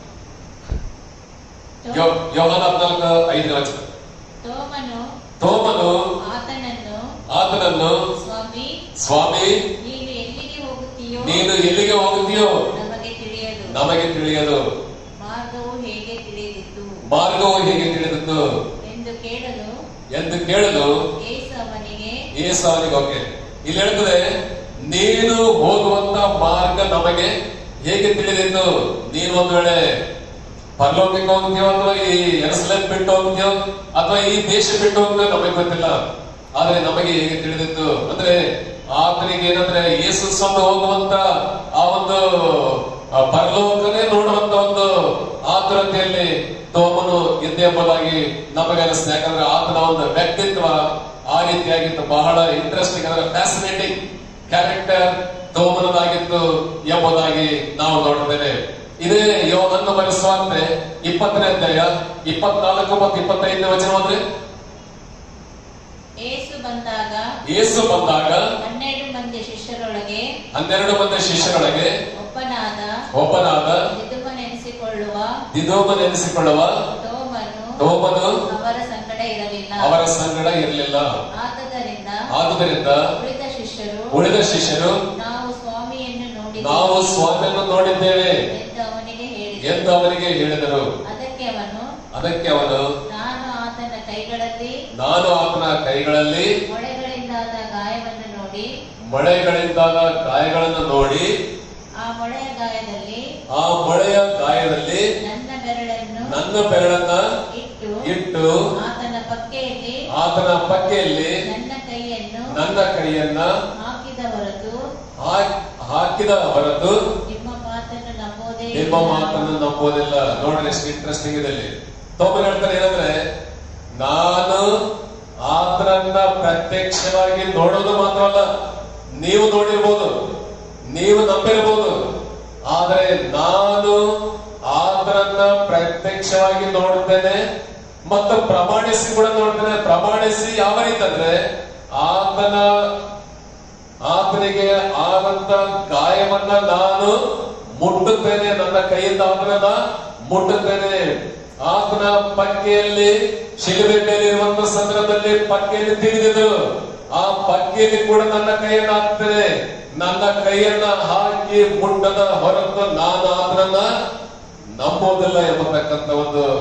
ಯೋ- ಯೋಹಾನ ಹದಿನಾಲ್ಕು ಐದು ವಚನ ತೋಮನು ತೋಮನು ಆತನನ್ನು ಆತನನ್ನು ಸ್ವಾಮಿ ಸ್ವಾಮಿ ನೀನು ಎಲ್ಲಿಗೆ ಹೋಗುತ್ತೀಯೋ ನೀನು ಎಲ್ಲಿಗೆ ಹೋಗುತ್ತೀಯೋ ನಮಗೆ ತಿಳಿಯದು ನಮಗೆ ತಿಳಿಯದು ಮಾರ್ಗವು ಹೇಗೆ ತಿಳಿದಿತ್ತು ಮಾರ್ಗವು ಹೇಗೆ ತಿಳಿದದ್ದು ಎಂದು ಕೇಳಲು ಎಂದು ಕೇಳಲು ಏಸು ಅವನಿಗೆ ಯೇಸು ಅವನಿಗೆ ಓಕೆ ಇಲ್ಲಿ ಹೇಳ್ತದೆ ನೀನು ಹೋಗುವಂತ ಮಾರ್ಗ ನಮಗೆ ಹೇಗೆ ತಿಳಿದಿತ್ತು ನೀನು ಒಂದ್ ವೇಳೆ ಪರಲೋಕಕ್ಕೆ ಹೋಗ್ತೀಯೋ ಅಥವಾ ಈ ಎರಸ್ಲೇಮ್ ಬಿಟ್ಟು ಹೋಗ್ತೀಯೋ ಅಥವಾ ಈ ದೇಶ ಬಿಟ್ಟು ಹೋಗ್ತೀಯೋ ನಮಗೆ ಗೊತ್ತಿಲ್ಲ ಆದ್ರೆ ನಮಗೆ ಹೇಗೆ ತಿಳಿದಿತ್ತು ಅಂದ್ರೆ ಆತನಿಗೆ ಏನಂದ್ರೆ ಯೇಸು ಸ್ವಾಮಿ ಹೋಗುವಂತ ಆ ಒಂದು ಆ ಪರಲೋಕನೇ ನೋಡುವಂತ ಒಂದು ಆತುರತೆಯಲ್ಲಿ ತೋಮನು ಇದ್ದೆ ಎಂಬುದಾಗಿ ನಮಗೆ ಅನಿಸ್ತದೆ ಯಾಕಂದ್ರೆ ಆತನ ಒಂದು ವ್ಯಕ್ತಿತ್ವ ಆ ರೀತಿಯಾಗಿತ್ತು ಬಹಳ ಇಂಟ್ರೆಸ್ಟಿಂಗ್ ಅಂದ್ರೆ ಫ್ಯಾಸಿನೇಟಿಂಗ್ ಕ್ಯಾರೆಕ್ಟರ್ ತೋಮನದಾಗಿತ್ತು ಎಂಬುದಾಗಿ ನಾವು ನೋಡ್ತೇವೆ ಇದೇ ಯೋಗನ್ನು ಬರೆಸುವಂತೆ ಇಪ್ಪತ್ತನೇ ಅಧ್ಯಾಯ ಇಪ್ಪತ್ನಾಲ್ಕು ಮತ್ತು ಇಪ್ಪತ್ತೈದನೇ ವಚನ ಅಂದ್ರೆ ಏಸು ಬಂದಾಗ ಯೇಸು ಬಂದಾಗ ಹನ್ನೆರಡು ಮಂದಿ ಶಿಷ್ಯರೊಳಗೆ ಹನ್ನೆರಡು ಮಂದಿ ಶಿಷ್ಯರೊಳಗೆ ಒಬ್ಬನಾದ ಒಬ್ಬನಾದ ದಿದುಮನೆನಿಸಿಕೊಳ್ಳುವ ದಿದೋಮನೆನಿಸಿಕೊಳ್ಳುವ ತೋಮನು ತೋಮನು ಅವರ ಸಂಗಡ ಇರಲಿಲ್ಲ ಅವರ ಸಂಗಡ ಇರಲಿಲ್ಲ ಆದುದರಿಂದ ಆದುದರಿಂದ ಉಳಿದ ಶಿಷ್ಯರು ಉಳಿದ ಶಿಷ್ಯರು ನಾವು ಸ್ವಾಮಿಯನ್ನು ನೋಡಿದ್ದೇವೆ ನಾವು ಸ್ವಾಮಿಯನ್ನು ನೋಡಿದ್ದೇವೆ ಎಂದು ಅವನಿಗೆ ಹೇಳಿದರು ಎಂದು ಅವನಿಗೆ ಹೇಳಿದರು ಅದಕ್ಕೆ ಅವನು ಅದಕ್ಕೆ ಅವನು ನಾನು ಆತನ ಕೈಗಳಲ್ಲಿ ನಾನು ಆತನ ಕೈಗಳಲ್ಲಿ ಮೊಳೆಗಳಿಂದಾದ ಗಾಯವನ್ನು ನೋಡಿ ಮೊಳೆಗಳಿಂದಾದ ಗಾಯಗಳನ್ನು ನೋಡಿ ಆ ಮೊಳೆಯ ಗಾಯದಲ್ಲಿ ಆ ಮೊಳೆಯ ಗಾಯದಲ್ಲಿ ನನ್ನ ಬೆರಳನ್ನು ನನ್ನ ಬೆರಳನ್ನ ಇಟ್ಟು ಇಟ್ಟು ಆತನ ಪಕ್ಕೆಯಲ್ಲಿ ಆತನ ಪಕ್ಕೆಯಲ್ಲಿ ನನ್ನ ಕೈಯನ್ನು ನನ್ನ ಕೈಯನ್ನ ಹಾಕಿದ ಹೊರತು ಹಾಕ್- ಹಾಕಿದ ಹೊರತು ನಿಮ್ಮ ಮಾತನ್ನು ನಂಬೋದೇ ನಿಮ್ಮ ಇಲ್ಲ. ಮಾತನ್ನು ನಂಬೋದಿಲ್ಲ ನೋಡ್ರಿ ಎಷ್ಟು ಇಂಟ್ರೆಸ್ಟಿಂಗ್ ಇದೆ ಇಲ್ಲಿ ತೋಮನ್ ಹೇಳ್ತಾರೆ ಏನಂದ್ರೆ ನಾನು ಆತನನ್ನ ಪ್ರತ್ಯಕ್ಷವಾಗಿ ನೋಡೋದು ಮಾತ್ರವಲ್ಲ ನೀವು ನೋಡಿರ್ಬೋದು ನೀವು ನಂಬಿರ್ಬೋದು ಆದರೆ ನಾನು ಆತನನ್ನ ಪ್ರತ್ಯಕ್ಷವಾಗಿ ನೋಡುತ್ತೇನೆ ಮತ್ತು ಪ್ರಮಾಣಿಸಿ ಕೂಡ ನೋಡ್ತೇನೆ ಪ್ರಮಾಣಿಸಿ ಯಾವ ರೀತಿ ಅಂದ್ರೆ ಆತನ ಆತನಿಗೆ ಆದಂತ ಗಾಯವನ್ನ ನಾನು ಮುಟ್ಟುತ್ತೇನೆ ನನ್ನ ಕೈಯಿಂದ ಆತನನ್ನ ಮುಟ್ಟುತ್ತೇನೆ ಆತನ ಪಕ್ಕೆಯಲ್ಲಿ ಶಿಲುಬೆ ಮೇಲೆ ಇರುವಂತ ಸಂದರ್ಭದಲ್ಲಿ ಪಕ್ಕೆಯಲ್ಲಿ ತಿಳಿದಿದ್ರು ಆ ಪಕ್ಕೆಯಲ್ಲಿ ಕೂಡ ನನ್ನ ಕೈಯನ್ನ ಹಾಕ್ತೇನೆ ನನ್ನ ಕೈಯನ್ನ ಹಾಕಿ ಮುಟ್ಟದ ಹೊರತು ನಾನು ಆತನನ್ನ ನಂಬೋದಿಲ್ಲ ಎಂಬತಕ್ಕಂತ ಒಂದು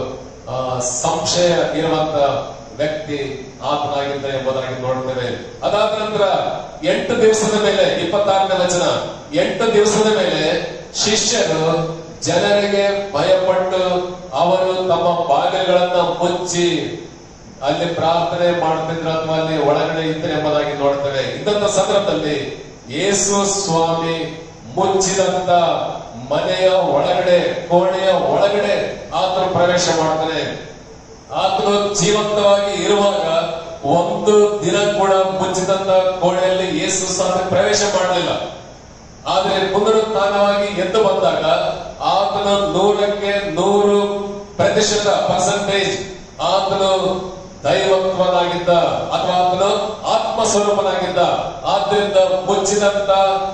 ಆ, ಸಂಶಯ ಇರುವಂತ ವ್ಯಕ್ತಿ ಆತನಾಗಿದ್ದ ಎಂಬುದಾಗಿ ನೋಡ್ತೇವೆ ಅದಾದ ನಂತರ ಎಂಟು ದಿವಸದ ಮೇಲೆ ಇಪ್ಪತ್ತಾರನೇ ವಚನ ಎಂಟು ದಿವಸದ ಮೇಲೆ ಶಿಷ್ಯರು ಜನರಿಗೆ ಭಯಪಟ್ಟು ಅವರು ತಮ್ಮ ಬಾಗಿಲುಗಳನ್ನ ಮುಚ್ಚಿ ಅಲ್ಲಿ ಪ್ರಾರ್ಥನೆ ಮಾಡ್ತಿದ್ರು ಅಥವಾ ಅಲ್ಲಿ ಒಳಗಡೆ ಇದ್ರೆ ಎಂಬುದಾಗಿ ನೋಡ್ತೇವೆ ಇದ್ದಂತ ಸಂದರ್ಭದಲ್ಲಿ ಯೇಸು ಸ್ವಾಮಿ ಮುಚ್ಚಿದಂತ ಮನೆಯ ಒಳಗಡೆ ಕೋಣೆಯ ಒಳಗಡೆ ಆತನು ಪ್ರವೇಶ ಮಾಡ್ತಾನೆ ಆತನು ಜೀವಂತವಾಗಿ ಇರುವಾಗ ಒಂದು ದಿನ ಕೂಡ ಮುಚ್ಚಿದಂತ ಕೋಣೆಯಲ್ಲಿ ಯೇಸು ಸ್ವಾಮಿ ಪ್ರವೇಶ ಮಾಡಲಿಲ್ಲ ಆದ್ರೆ ಪುನರುತ್ಥಾನವಾಗಿ ಎದ್ದು ಬಂದಾಗ ಆತನ ನೂರಕ್ಕೆ ನೂರು ಪ್ರತಿಶತ ಪರ್ಸೆಂಟೇಜ್ ಆತನು ದೈವತ್ವನಾಗಿದ್ದ ಅಥವಾ ಆತನು ಆತ್ಮ ಸ್ವರೂಪನಾಗಿದ್ದ ಆದ್ರಿಂದ ಮುಚ್ಚಿದಂತ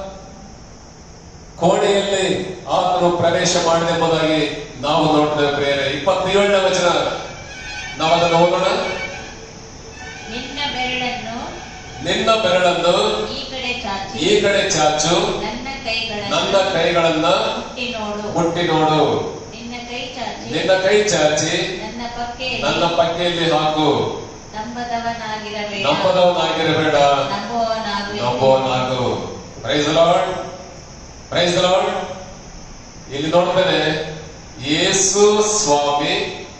ಕೋಣೆಯಲ್ಲಿ ಆತನು ಪ್ರವೇಶ ಮಾಡಿದೆಂಬುದಾಗಿ ನಾವು ನೋಡ್ತೇವೆ ಪ್ರೇರೆ ಇಪ್ಪತ್ತೇಳನೇ ವಚನ ನಾವು ಅದನ್ನು ಓದೋಣ ನಿನ್ನ ಬೆರಳನ್ನು ನಿನ್ನ ಬೆರಳನ್ನು ಈ ಕಡೆ ಚಾಚಿ ಈ ಕಡೆ ಚಾಚು ನನ್ನ ಕೈಗಳನ್ನು ನನ್ನ ಕೈಗಳನ್ನ ಮುಟ್ಟಿ ನೋಡು ಮುಟ್ಟಿ ನೋಡು ನಿನ್ನ ಕೈ ಚಾಚಿ ನಿನ್ನ ಕೈ ಚಾಚಿ ನನ್ನ ಪಕ್ಕೆಯಲ್ಲಿ ನನ್ನ ಪಕ್ಕೆಯಲ್ಲಿ ಹಾಕು ನಂಬದವನಾಗಿರಬೇಡ ನಂಬದವನಾಗಿರಬೇಡ ನಂಬುವವನಾಗು ಎಂದು ನಂಬುವನಾಗು ಪ್ರೈಸ್ ಲಾರ್ಡ್ ಪ್ರೈಸ್ ಲಾರ್ಡ್ ಇಲ್ಲಿ ನೋಡ್ತೇನೆ ಯೇಸು ಸ್ವಾಮಿ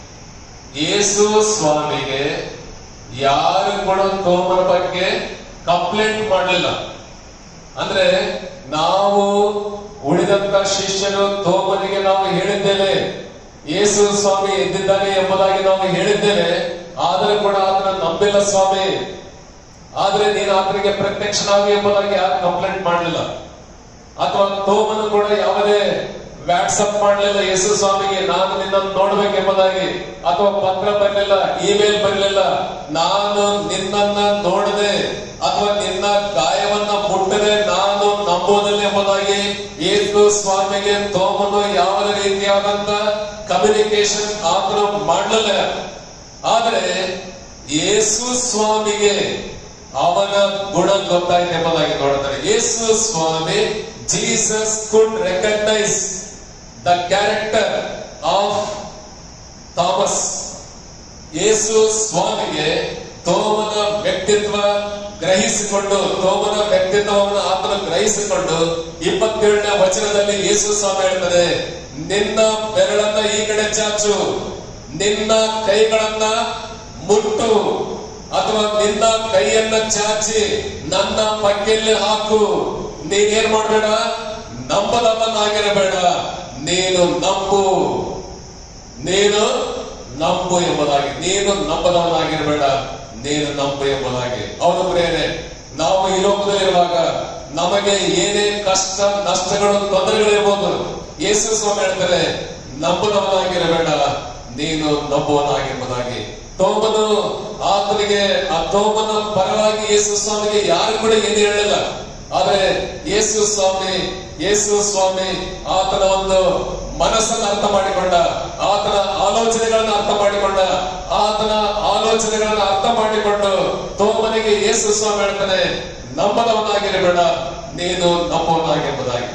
ಯೇಸು ಸ್ವಾಮಿಗೆ ಯಾರು ಕೂಡ ತೋಮನ ಬಗ್ಗೆ ಕಂಪ್ಲೇಂಟ್ ಮಾಡಲಿಲ್ಲ ಅಂದ್ರೆ ನಾವು ಉಳಿದಂತ ಶಿಷ್ಯರು ತೋಮನಿಗೆ ನಾವು ಹೇಳಿದ್ದೇವೆ ಯೇಸು ಸ್ವಾಮಿ ಎದ್ದಿದ್ದಾನೆ ಎಂಬುದಾಗಿ ನಾವು ಹೇಳಿದ್ದೇವೆ ಆದರೂ ಕೂಡ ಆತನ ನಂಬಿಲ್ಲ ಸ್ವಾಮಿ ಆದ್ರೆ ನೀನು ಆತನಿಗೆ ಪ್ರತ್ಯಕ್ಷನಾಗಿ ಎಂಬುದಾಗಿ ಯಾರು ಕಂಪ್ಲೇಂಟ್ ಮಾಡಲಿಲ್ಲ ಅಥವಾ ತೋಮನು ಕೂಡ ಯಾವುದೇ ವಾಟ್ಸಪ್ ಮಾಡಲಿಲ್ಲ ಯೇಸು ಸ್ವಾಮಿಗೆ ನಾನು ನಿನ್ನನ್ನು ನೋಡ್ಬೇಕೆಂಬುದಾಗಿ ಅಥವಾ ಪತ್ರ ಬರಲಿಲ್ಲ ಇಮೇಲ್ ಬರಲಿಲ್ಲ ನಾನು ನಿನ್ನನ್ನ ನೋಡದೆ ಅಥವಾ ನಿನ್ನ ಗಾಯವನ್ನ ಮುಟ್ಟದೆ ನಾನು ನಂಬುವುದಿಲ್ಲ ಎಂಬುದಾಗಿ ಯೇಸು ಸ್ವಾಮಿಗೆ ತೋಮನು ಯಾವ ರೀತಿಯಾದಂತ ಕಮ್ಯುನಿಕೇಶನ್ ಆತನು ಮಾಡಲಿಲ್ಲ ಆದ್ರೆ ಯೇಸು ಸ್ವಾಮಿಗೆ ಅವನ ಗುಣ ಗೊತ್ತಾಯ್ತು ಎಂಬುದಾಗಿ ನೋಡುತ್ತಾರೆ ಯೇಸು ಸ್ವಾಮಿ Jesus could recognise the character of Thomas Yesu ಸ್ವಾಮಿಗೆ ತೋಮನ ವ್ಯಕ್ತಿತ್ವ ಗ್ರಹಿಸಿಕೊಂಡು ತೋಮನ ವ್ಯಕ್ತಿತ್ವವನ್ನು ಆತನು ಗ್ರಹಿಸಿಕೊಂಡು ಇಪ್ಪತ್ತೇಳನೇ ವಚನದಲ್ಲಿ ಯೇಸು ಸ್ವಾಮಿ ಹೇಳ್ತಾರೆ ನಿನ್ನ ಬೆರಳನ್ನ ಈ ಕಡೆ ಚಾಚು ನಿನ್ನ ಕೈಗಳನ್ನ ಮುಟ್ಟು ಅಥವಾ ನಿನ್ನ ಕೈಯನ್ನ ಚಾಚಿ ನನ್ನ ಪಕ್ಕೆಯಲ್ಲಿ ಹಾಕು ನೀನೇನ್ ಮಾಡಬೇಡ ನಂಬದವನಾಗಿರಬೇಡ ನೀನು ನಂಬು ನೀನು ನಂಬು ಎಂಬುದಾಗಿ ನೀನು ನಂಬದವನಾಗಿರಬೇಡ ನೀನು ನಂಬು ಎಂಬುದಾಗಿ ಅವನು ಪ್ರೇರೆ ನಾವು ಈ ಲೋಕದಲ್ಲಿರುವಾಗ ನಮಗೆ ಏನೇ ಕಷ್ಟ ನಷ್ಟಗಳು ತೊಂದರೆಗಳಿರ್ಬೋದು ಯೇಸು ಸ್ವಾಮಿ ಹೇಳ್ತಾರೆ ನಂಬದವನಾಗಿರಬೇಡ ನೀನು ನಂಬುವನಾಗಿರುವುದಾಗಿ ತೋಮನು ಆತನಿಗೆ ಆ ತೋಮನ ಪರವಾಗಿ ಯೇಸು ಸ್ವಾಮಿಗೆ ಯಾರು ಕೂಡ ಏನು ಹೇಳಲಿಲ್ಲ ಆದ್ರೆ ಯೇಸು ಸ್ವಾಮಿ ಯೇಸು ಸ್ವಾಮಿ ಆತನ ಒಂದು ಮನಸ್ಸನ್ನು ಅರ್ಥ ಮಾಡಿಕೊಂಡ ಆತನ ಆಲೋಚನೆಗಳನ್ನ ಅರ್ಥ ಮಾಡಿಕೊಂಡ ಆತನ ಆಲೋಚನೆಗಳನ್ನ ಅರ್ಥ ಮಾಡಿಕೊಂಡು ತೋಮನಿಗೆ ಯೇಸು ಸ್ವಾಮಿ ಹೇಳ್ತಾನೆ ನಂಬದವನಾಗಿರಬೇಡ ನೀನು ನಂಬುವನಾಗಿರುವುದಾಗಿ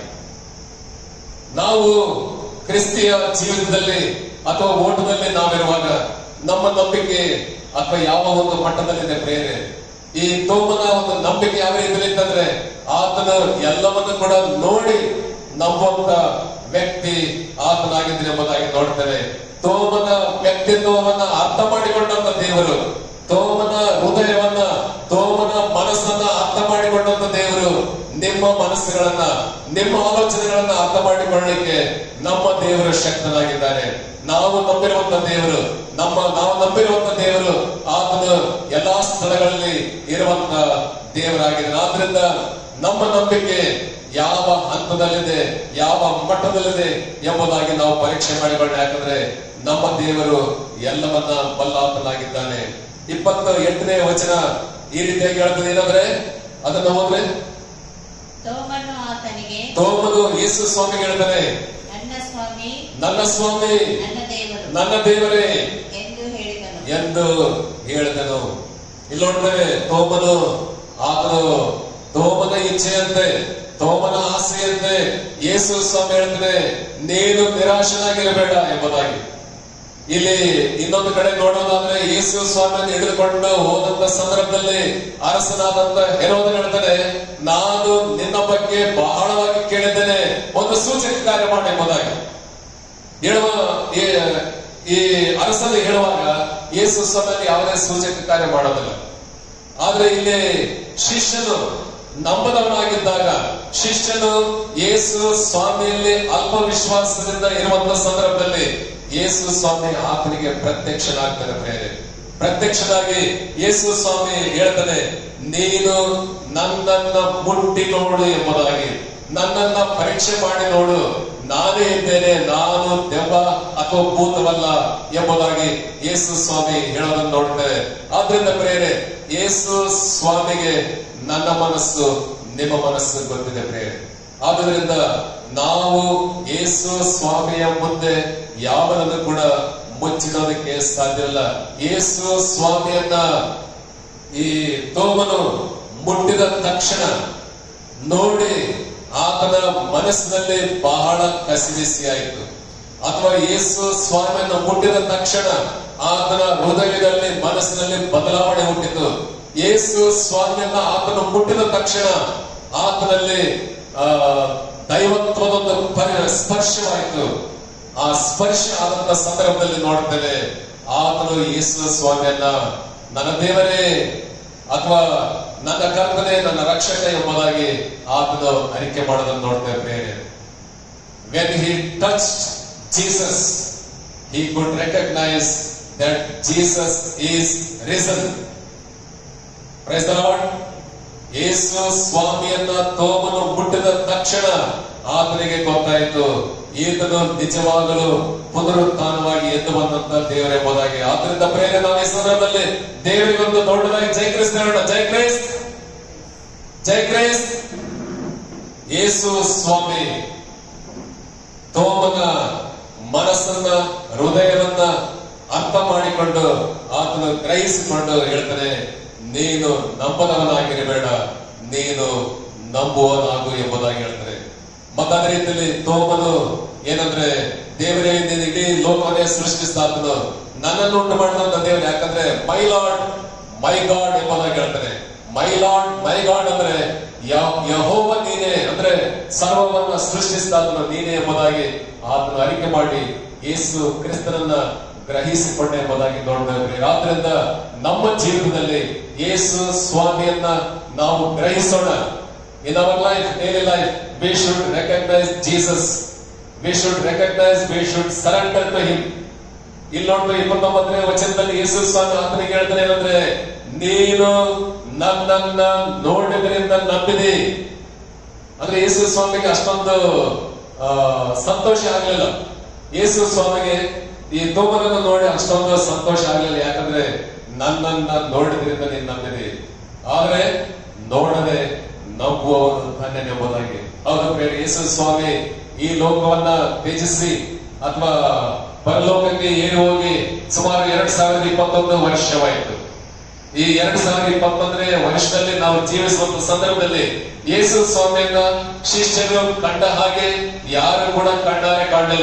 ನಾವು ಕ್ರಿಸ್ತಿಯ ಜೀವಿತದಲ್ಲಿ ಅಥವಾ ಓಟದಲ್ಲಿ ನಾವಿರುವಾಗ ನಮ್ಮ ನಂಬಿಕೆ ಅಥವಾ ಯಾವ ಒಂದು ಮಟ್ಟದಲ್ಲಿದೆ ಪ್ರೇರೆ ಈ ತೋಮನ ಒಂದು ನಂಬಿಕೆ ಯಾವ ರೀತಿಯಲ್ಲಿ ಇತ್ತಂದ್ರೆ ಆತನ ಎಲ್ಲವನ್ನು ಕೂಡ ನೋಡಿ ನಂಬುವಂತ ವ್ಯಕ್ತಿ ಆತನಾಗಿದ್ರೆ ಎಂಬುದಾಗಿ ನೋಡ್ತೇವೆ ತೋಮನ ವ್ಯಕ್ತಿತ್ವವನ್ನ ಅರ್ಥ ಮಾಡಿಕೊಂಡಂತ ದೇವರು ತೋಮನ ಹೃದಯವನ್ನ ತೋಮನ ಮನಸ್ಸನ್ನ ಅರ್ಥ ಮಾಡಿಕೊಂಡಂತ ದೇವರು ನಿಮ್ಮ ಮನಸ್ಸುಗಳನ್ನ ನಿಮ್ಮ ಆಲೋಚನೆಗಳನ್ನ ಅರ್ಥ ಮಾಡಿಕೊಳ್ಳಲಿಕ್ಕೆ ನಮ್ಮ ದೇವರು ಶಕ್ತನಾಗಿದ್ದಾರೆ ನಾವು ನಂಬಿರುವಂತ ದೇವರು ನಮ್ಮ ನಾವು ನಂಬಿರುವಂತ ದೇವರು ಆತನು ಎಲ್ಲಾ ಸ್ಥಳಗಳಲ್ಲಿ ಇರುವಂತ ದೇವರಾಗಿದ್ದಾನೆ ಆದ್ರಿಂದ ನಮ್ಮ ನಂಬಿಕೆ ಯಾವ ಹಂತದಲ್ಲಿದೆ ಯಾವ ಮಟ್ಟದಲ್ಲಿದೆ ಎಂಬುದಾಗಿ ನಾವು ಪರೀಕ್ಷೆ ಮಾಡಿಕೊಳ್ಳ ಯಾಕಂದ್ರೆ ನಮ್ಮ ದೇವರು ಎಲ್ಲವನ್ನ ಬಲ್ಲಾತನಾಗಿದ್ದಾನೆ ಇಪ್ಪತ್ತ ಎಂಟನೇ ವಚನ ಈ ರೀತಿಯಾಗಿ ಹೇಳ್ತದೆ ಏನಂದ್ರೆ ಅದನ್ನ ಹೋದ್ರೆ ತೋಮನು ಆತನಿಗೆ ತೋಮನು ಯೇಸು ಸ್ವಾಮಿ ಹೇಳ್ತಾನೆ ನನ್ನ ಸ್ವಾಮಿ ನನ್ನ ಸ್ವಾಮಿ ನನ್ನ ದೇವರು ನನ್ನ ದೇವರೇ ಎಂದು ಹೇಳಿದನು ಎಂದು ಹೇಳಿದನು ಇಲ್ಲಿ ನೋಡ್ತೇವೆ ತೋಮನು ಆತನು ತೋಮನ ಇಚ್ಛೆಯಂತೆ ತೋಮನ ಆಸೆಯಂತೆ ಯೇಸು ಸ್ವಾಮಿ ಹೇಳ್ತಾನೆ ನೀನು ನಿರಾಶನಾಗಿರಬೇಡ ಎಂಬುದಾಗಿ ಇಲ್ಲಿ ಇನ್ನೊಂದು ಕಡೆ ನೋಡೋದಾದ್ರೆ ಯೇಸು ಸ್ವಾಮಿಯನ್ನು ಹಿಡಿದುಕೊಂಡು ಹೋದಂತ ಸಂದರ್ಭದಲ್ಲಿ ಅರಸನಾದಂತ ಹೆರೋದ ಹೇಳ್ತಾನೆ ನಾನು ನಿನ್ನ ಬಗ್ಗೆ ಬಹಳವಾಗಿ ಕೇಳಿದ್ದೇನೆ ಒಂದು ಸೂಚಕ ಕಾರ್ಯ ಮಾಡಿ ಎಂಬುದಾಗಿ ಹೇಳುವ ಈ- ಈ ಅರಸನು ಹೇಳುವಾಗ ಯೇಸು ಸ್ವಾಮಿಯಲ್ಲಿ ಯಾವುದೇ ಸೂಚಕ ಕಾರ್ಯ ಮಾಡೋದಿಲ್ಲ ಆದ್ರೆ ಇಲ್ಲಿ ಶಿಷ್ಯನು ನಂಬದವನಾಗಿದ್ದಾಗ ಶಿಷ್ಯನು ಯೇಸು ಸ್ವಾಮಿಯಲ್ಲಿ ಅಲ್ಪ ವಿಶ್ವಾಸದಿಂದ ಇರುವಂತ ಸಂದರ್ಭದಲ್ಲಿ ಯೇಸು ಸ್ವಾಮಿ ಆತನಿಗೆ ಪ್ರತ್ಯಕ್ಷನಾಗ್ತಾನೆ ಪ್ರೇರೆ ಪ್ರತ್ಯಕ್ಷನಾಗಿ ಯೇಸು ಸ್ವಾಮಿ ಹೇಳ್ತಾನೆ ನೀನು ನನ್ನನ್ನ ಮುಟ್ಟಿ ನೋಡು ಎಂಬುದಾಗಿ ನನ್ನನ್ನ ಪರೀಕ್ಷೆ ಮಾಡಿ ನೋಡು ನಾನೇ ಇದ್ದೇನೆ ನಾನು ದೆವ್ವ ಅಥವಾ ಭೂತವಲ್ಲ ಎಂಬುದಾಗಿ ಯೇಸು ಸ್ವಾಮಿ ಹೇಳೋದನ್ನು ನೋಡ್ತೇವೆ ಆದ್ರಿಂದ ಪ್ರೇರೆ ಯೇಸು ಸ್ವಾಮಿಗೆ ನನ್ನ ಮನಸ್ಸು ನಿಮ್ಮ ಮನಸ್ಸು ಗೊತ್ತಿದೆ ಪ್ರೇರೆ ಆದುದರಿಂದ ನಾವು ಯೇಸು ಸ್ವಾಮಿಯ ಮುಂದೆ ಯಾವನನ್ನು ಕೂಡ ಮುಚ್ಚಿಡೋದಕ್ಕೆ ಸಾಧ್ಯವಿಲ್ಲ ಯೇಸು ಸ್ವಾಮಿಯನ್ನ ಈ ತೋಮನು ಮುಟ್ಟಿದ ತಕ್ಷಣ ನೋಡಿ ಆತನ ಮನಸ್ಸಿನಲ್ಲಿ ಬಹಳ ಕಸಿವಿಸಿ ಆಯಿತು ಅಥವಾ ಯೇಸು ಸ್ವಾಮಿಯನ್ನು ಮುಟ್ಟಿದ ತಕ್ಷಣ ಆತನ ಹೃದಯದಲ್ಲಿ ಮನಸ್ಸಿನಲ್ಲಿ ಬದಲಾವಣೆ ಹುಟ್ಟಿತು ಯೇಸು ಸ್ವಾಮಿಯನ್ನ ಆತನು ಮುಟ್ಟಿದ ತಕ್ಷಣ ಆತನಲ್ಲಿ ಆ ದೈವತ್ವದೊಂದು ಪರಿ ಸ್ಪರ್ಶವಾಯಿತು ಆ ಸ್ಪರ್ಶ ಆದಂತ ಸಂದರ್ಭದಲ್ಲಿ ನೋಡ್ತೇವೆ ಆತನು ಯೇಸು ಸ್ವಾಮಿಯನ್ನ ನನ್ನ ದೇವರೇ ಅಥವಾ ನನ್ನ ಕರ್ತನೆ ನನ್ನ ರಕ್ಷಕ ಎಂಬುದಾಗಿ ಆತನು ಅರಿಕೆ ಮಾಡೋದನ್ನು ನೋಡ್ತೇವೆ ಬೇರೆ when he touch Jesus he could recognize that Jesus is risen. Praise the Lord. Yesu ಸ್ವಾಮಿಯನ್ನ ತೋಮನು ಮುಟ್ಟಿದ ತಕ್ಷಣ ಆತನಿಗೆ ಗೊತ್ತಾಯಿತು ಈತನು ನಿಜವಾಗಲು ಪುನರುತ್ಥಾನವಾಗಿ ಎದ್ದು ಬಂದಂತ ದೇವರೆಂಬುದಾಗಿ ಆದ್ರಿಂದ ಪ್ರೇರೆ ನಾವು ಈ ಸಂದರ್ಭದಲ್ಲಿ ದೇವರಿಗೊಂದು ದೊಡ್ಡದಾಗಿ ಜೈಕ್ರಿಸ್ ಹೇಳೋಣ ಜೈಕ್ರಿಸ್ ಜೈಕ್ರಿಸ್ ಯೇಸು ಸ್ವಾಮಿ ತೋಮನ ಮನಸ್ಸನ್ನ ಹೃದಯವನ್ನ ಅರ್ಥ ಮಾಡಿಕೊಂಡು ಆತನು ಗ್ರಹಿಸಿಕೊಂಡು ಹೇಳ್ತಾನೆ ನೀನು ನಂಬದವನಾಗಿರಬೇಡ ನೀನು ನಂಬುವನಾಗು ಎಂಬುದಾಗಿ ಹೇಳ್ತಾರೆ ಮತ್ತಾದ ರೀತಿಯಲ್ಲಿ ತೋಮನು ಏನಂದ್ರೆ ದೇವರೇ ನೀನು ಇಡೀ ಲೋಕವನ್ನೇ ಸೃಷ್ಟಿಸಿದಾತನು ನನ್ನನ್ನು ಉಂಟು ಮಾಡಿದಂತ ದೇವರು ಯಾಕಂದ್ರೆ ಮೈ ಲಾರ್ಡ್ ಮೈ ಗಾಡ್ ಎಂಬುದಾಗಿ ಹೇಳ್ತಾರೆ ಮೈ ಲಾರ್ಡ್ ಮೈ ಗಾಡ್ ಅಂದ್ರೆ ಯ- ಯಹೋವ ನೀನೇ ಅಂದ್ರೆ ಸರ್ವವನ್ನ ಸೃಷ್ಟಿಸಿದಾತನು ನೀನೇ ಎಂಬುದಾಗಿ ಆತನು ಅರಿಕೆ ಮಾಡಿ ಯೇಸು ಕ್ರಿಸ್ತನನ್ನ ಗ್ರಹಿಸಿಕೊಂಡೆ ಎಂಬುದಾಗಿ ನೋಡ್ತೇವೆ ಆದ್ರಿಂದ ನಮ್ಮ ಜೀವನದಲ್ಲಿ ಯೇಸು ಸ್ವಾಮಿಯನ್ನ ನಾವು ಗ್ರಹಿಸೋಣ in our life daily life we should recognise Jesus we should recognise we should surrender to him ಇಲ್ಲಿ ನೋಡ್ರಿ ಇಪ್ಪತ್ತೊಂಬತ್ತನೇ ವಚನದಲ್ಲಿ ಯೇಸು ಸ್ವಾಮಿ ಆತನಿಗೆ ಹೇಳ್ತಾನೆ ಏನಂದ್ರೆ ನೀನು ನನ್ನನ್ನ ನೋಡಿದ್ರಿಂದ ನಂಬಿದಿ ಅಂದ್ರೆ ಯೇಸು ಸ್ವಾಮಿಗೆ ಅಷ್ಟೊಂದು ಆ, ಸಂತೋಷ ಆಗ್ಲಿಲ್ಲ ಯೇಸು ಸ್ವಾಮಿಗೆ ಈ ತೋಮನನ್ನು ನೋಡಿ ಅಷ್ಟೊಂದು ಸಂತೋಷ ಆಗ್ಲಿಲ್ಲ ಯಾಕಂದ್ರೆ ನನ್ನನ್ನ ನೋಡಿದ್ರಿಂದ ನೀನ್ ನಂಬಿದಿ ಆದ್ರೆ ನೋಡದೆ ನಂಬುವವನು ಧನ್ಯನೆಂಬುದಾಗಿ ಹೌದು ಪ್ರಿಯರೇ, ಯೇಸು ಸ್ವಾಮಿ ಈ ಲೋಕವನ್ನ ತ್ಯಜಿಸಿ ಅಥವಾ ಪರಲೋಕಕ್ಕೆ ಏರಿ ಹೋಗಿ ಸುಮಾರು ಎರಡ್ ಸಾವಿರದ ಇಪ್ಪತ್ತೊಂದು ವರ್ಷವಾಯಿತು ಈ ಎರಡ್ ಸಾವಿರದ ಇಪ್ಪತ್ತೊಂದನೇ ವರ್ಷದಲ್ಲಿ ನಾವು ಜೀವಿಸುವಂತ ಸಂದರ್ಭದಲ್ಲಿ ಯೇಸು ಸ್ವಾಮಿಯನ್ನ ಶಿಷ್ಯರು ಕಂಡ ಹಾಗೆ ಯಾರು ಕೂಡ ಕಣ್ಣಾರೆ ಕಾಣಲಿಲ್ಲ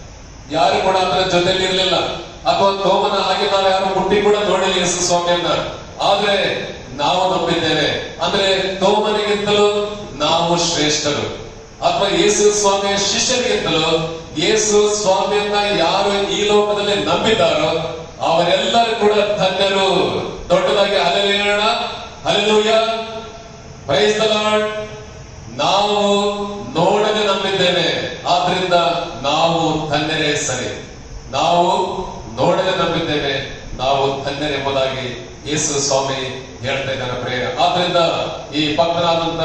ಯಾರು ಕೂಡ ಅದರ ಜೊತೆಲಿ ಇರಲಿಲ್ಲ ಅಥವಾ ತೋಮನ ಹಾಗೆ ನಾವು ಯಾರು ಮುಟ್ಟಿ ಕೂಡ ನೋಡಿಲ್ಲ ಯೇಸು ಸ್ವಾಮಿಯನ್ನ ಆದ್ರೆ ನಾವು ನಂಬಿದ್ದೇವೆ ಅಂದ್ರೆ ತೋಮನಿಗಿಂತಲೂ ನಾವು ಶ್ರೇಷ್ಠರು ಅಥವಾ ಯೇಸು ಸ್ವಾಮಿಯ ಶಿಷ್ಯರಿಗಿಂತಲೂ ಯೇಸು ಸ್ವಾಮಿಯನ್ನ ಯಾರು ಈ ಲೋಕದಲ್ಲಿ ನಂಬಿದ್ದಾರೋ ಅವರೆಲ್ಲರೂ ಕೂಡ ಧನ್ಯರು ದೊಡ್ಡದಾಗಿ ಅಲೆಯೋಣ ಅಲೆಲೂಯ ಪ್ರೈಸ್ ದ ಲಾರ್ಡ್ ನಾವು ನೋಡದೆ ನಂಬಿದ್ದೇವೆ ಆದ್ರಿಂದ ನಾವು ಧನ್ಯರೇ ಸರಿ ನಾವು ನೋಡದೆ ನಂಬಿದ್ದೇವೆ ನಾವು ಧನ್ಯರೆಂಬುದಾಗಿ ಯೇಸು ಸ್ವಾಮಿ ಹೇಳ್ತಾ ಇದ್ದಾನೆ ಪ್ರೇರ ಆದ್ರಿಂದ ಈ ಭಕ್ತನಾದಂತ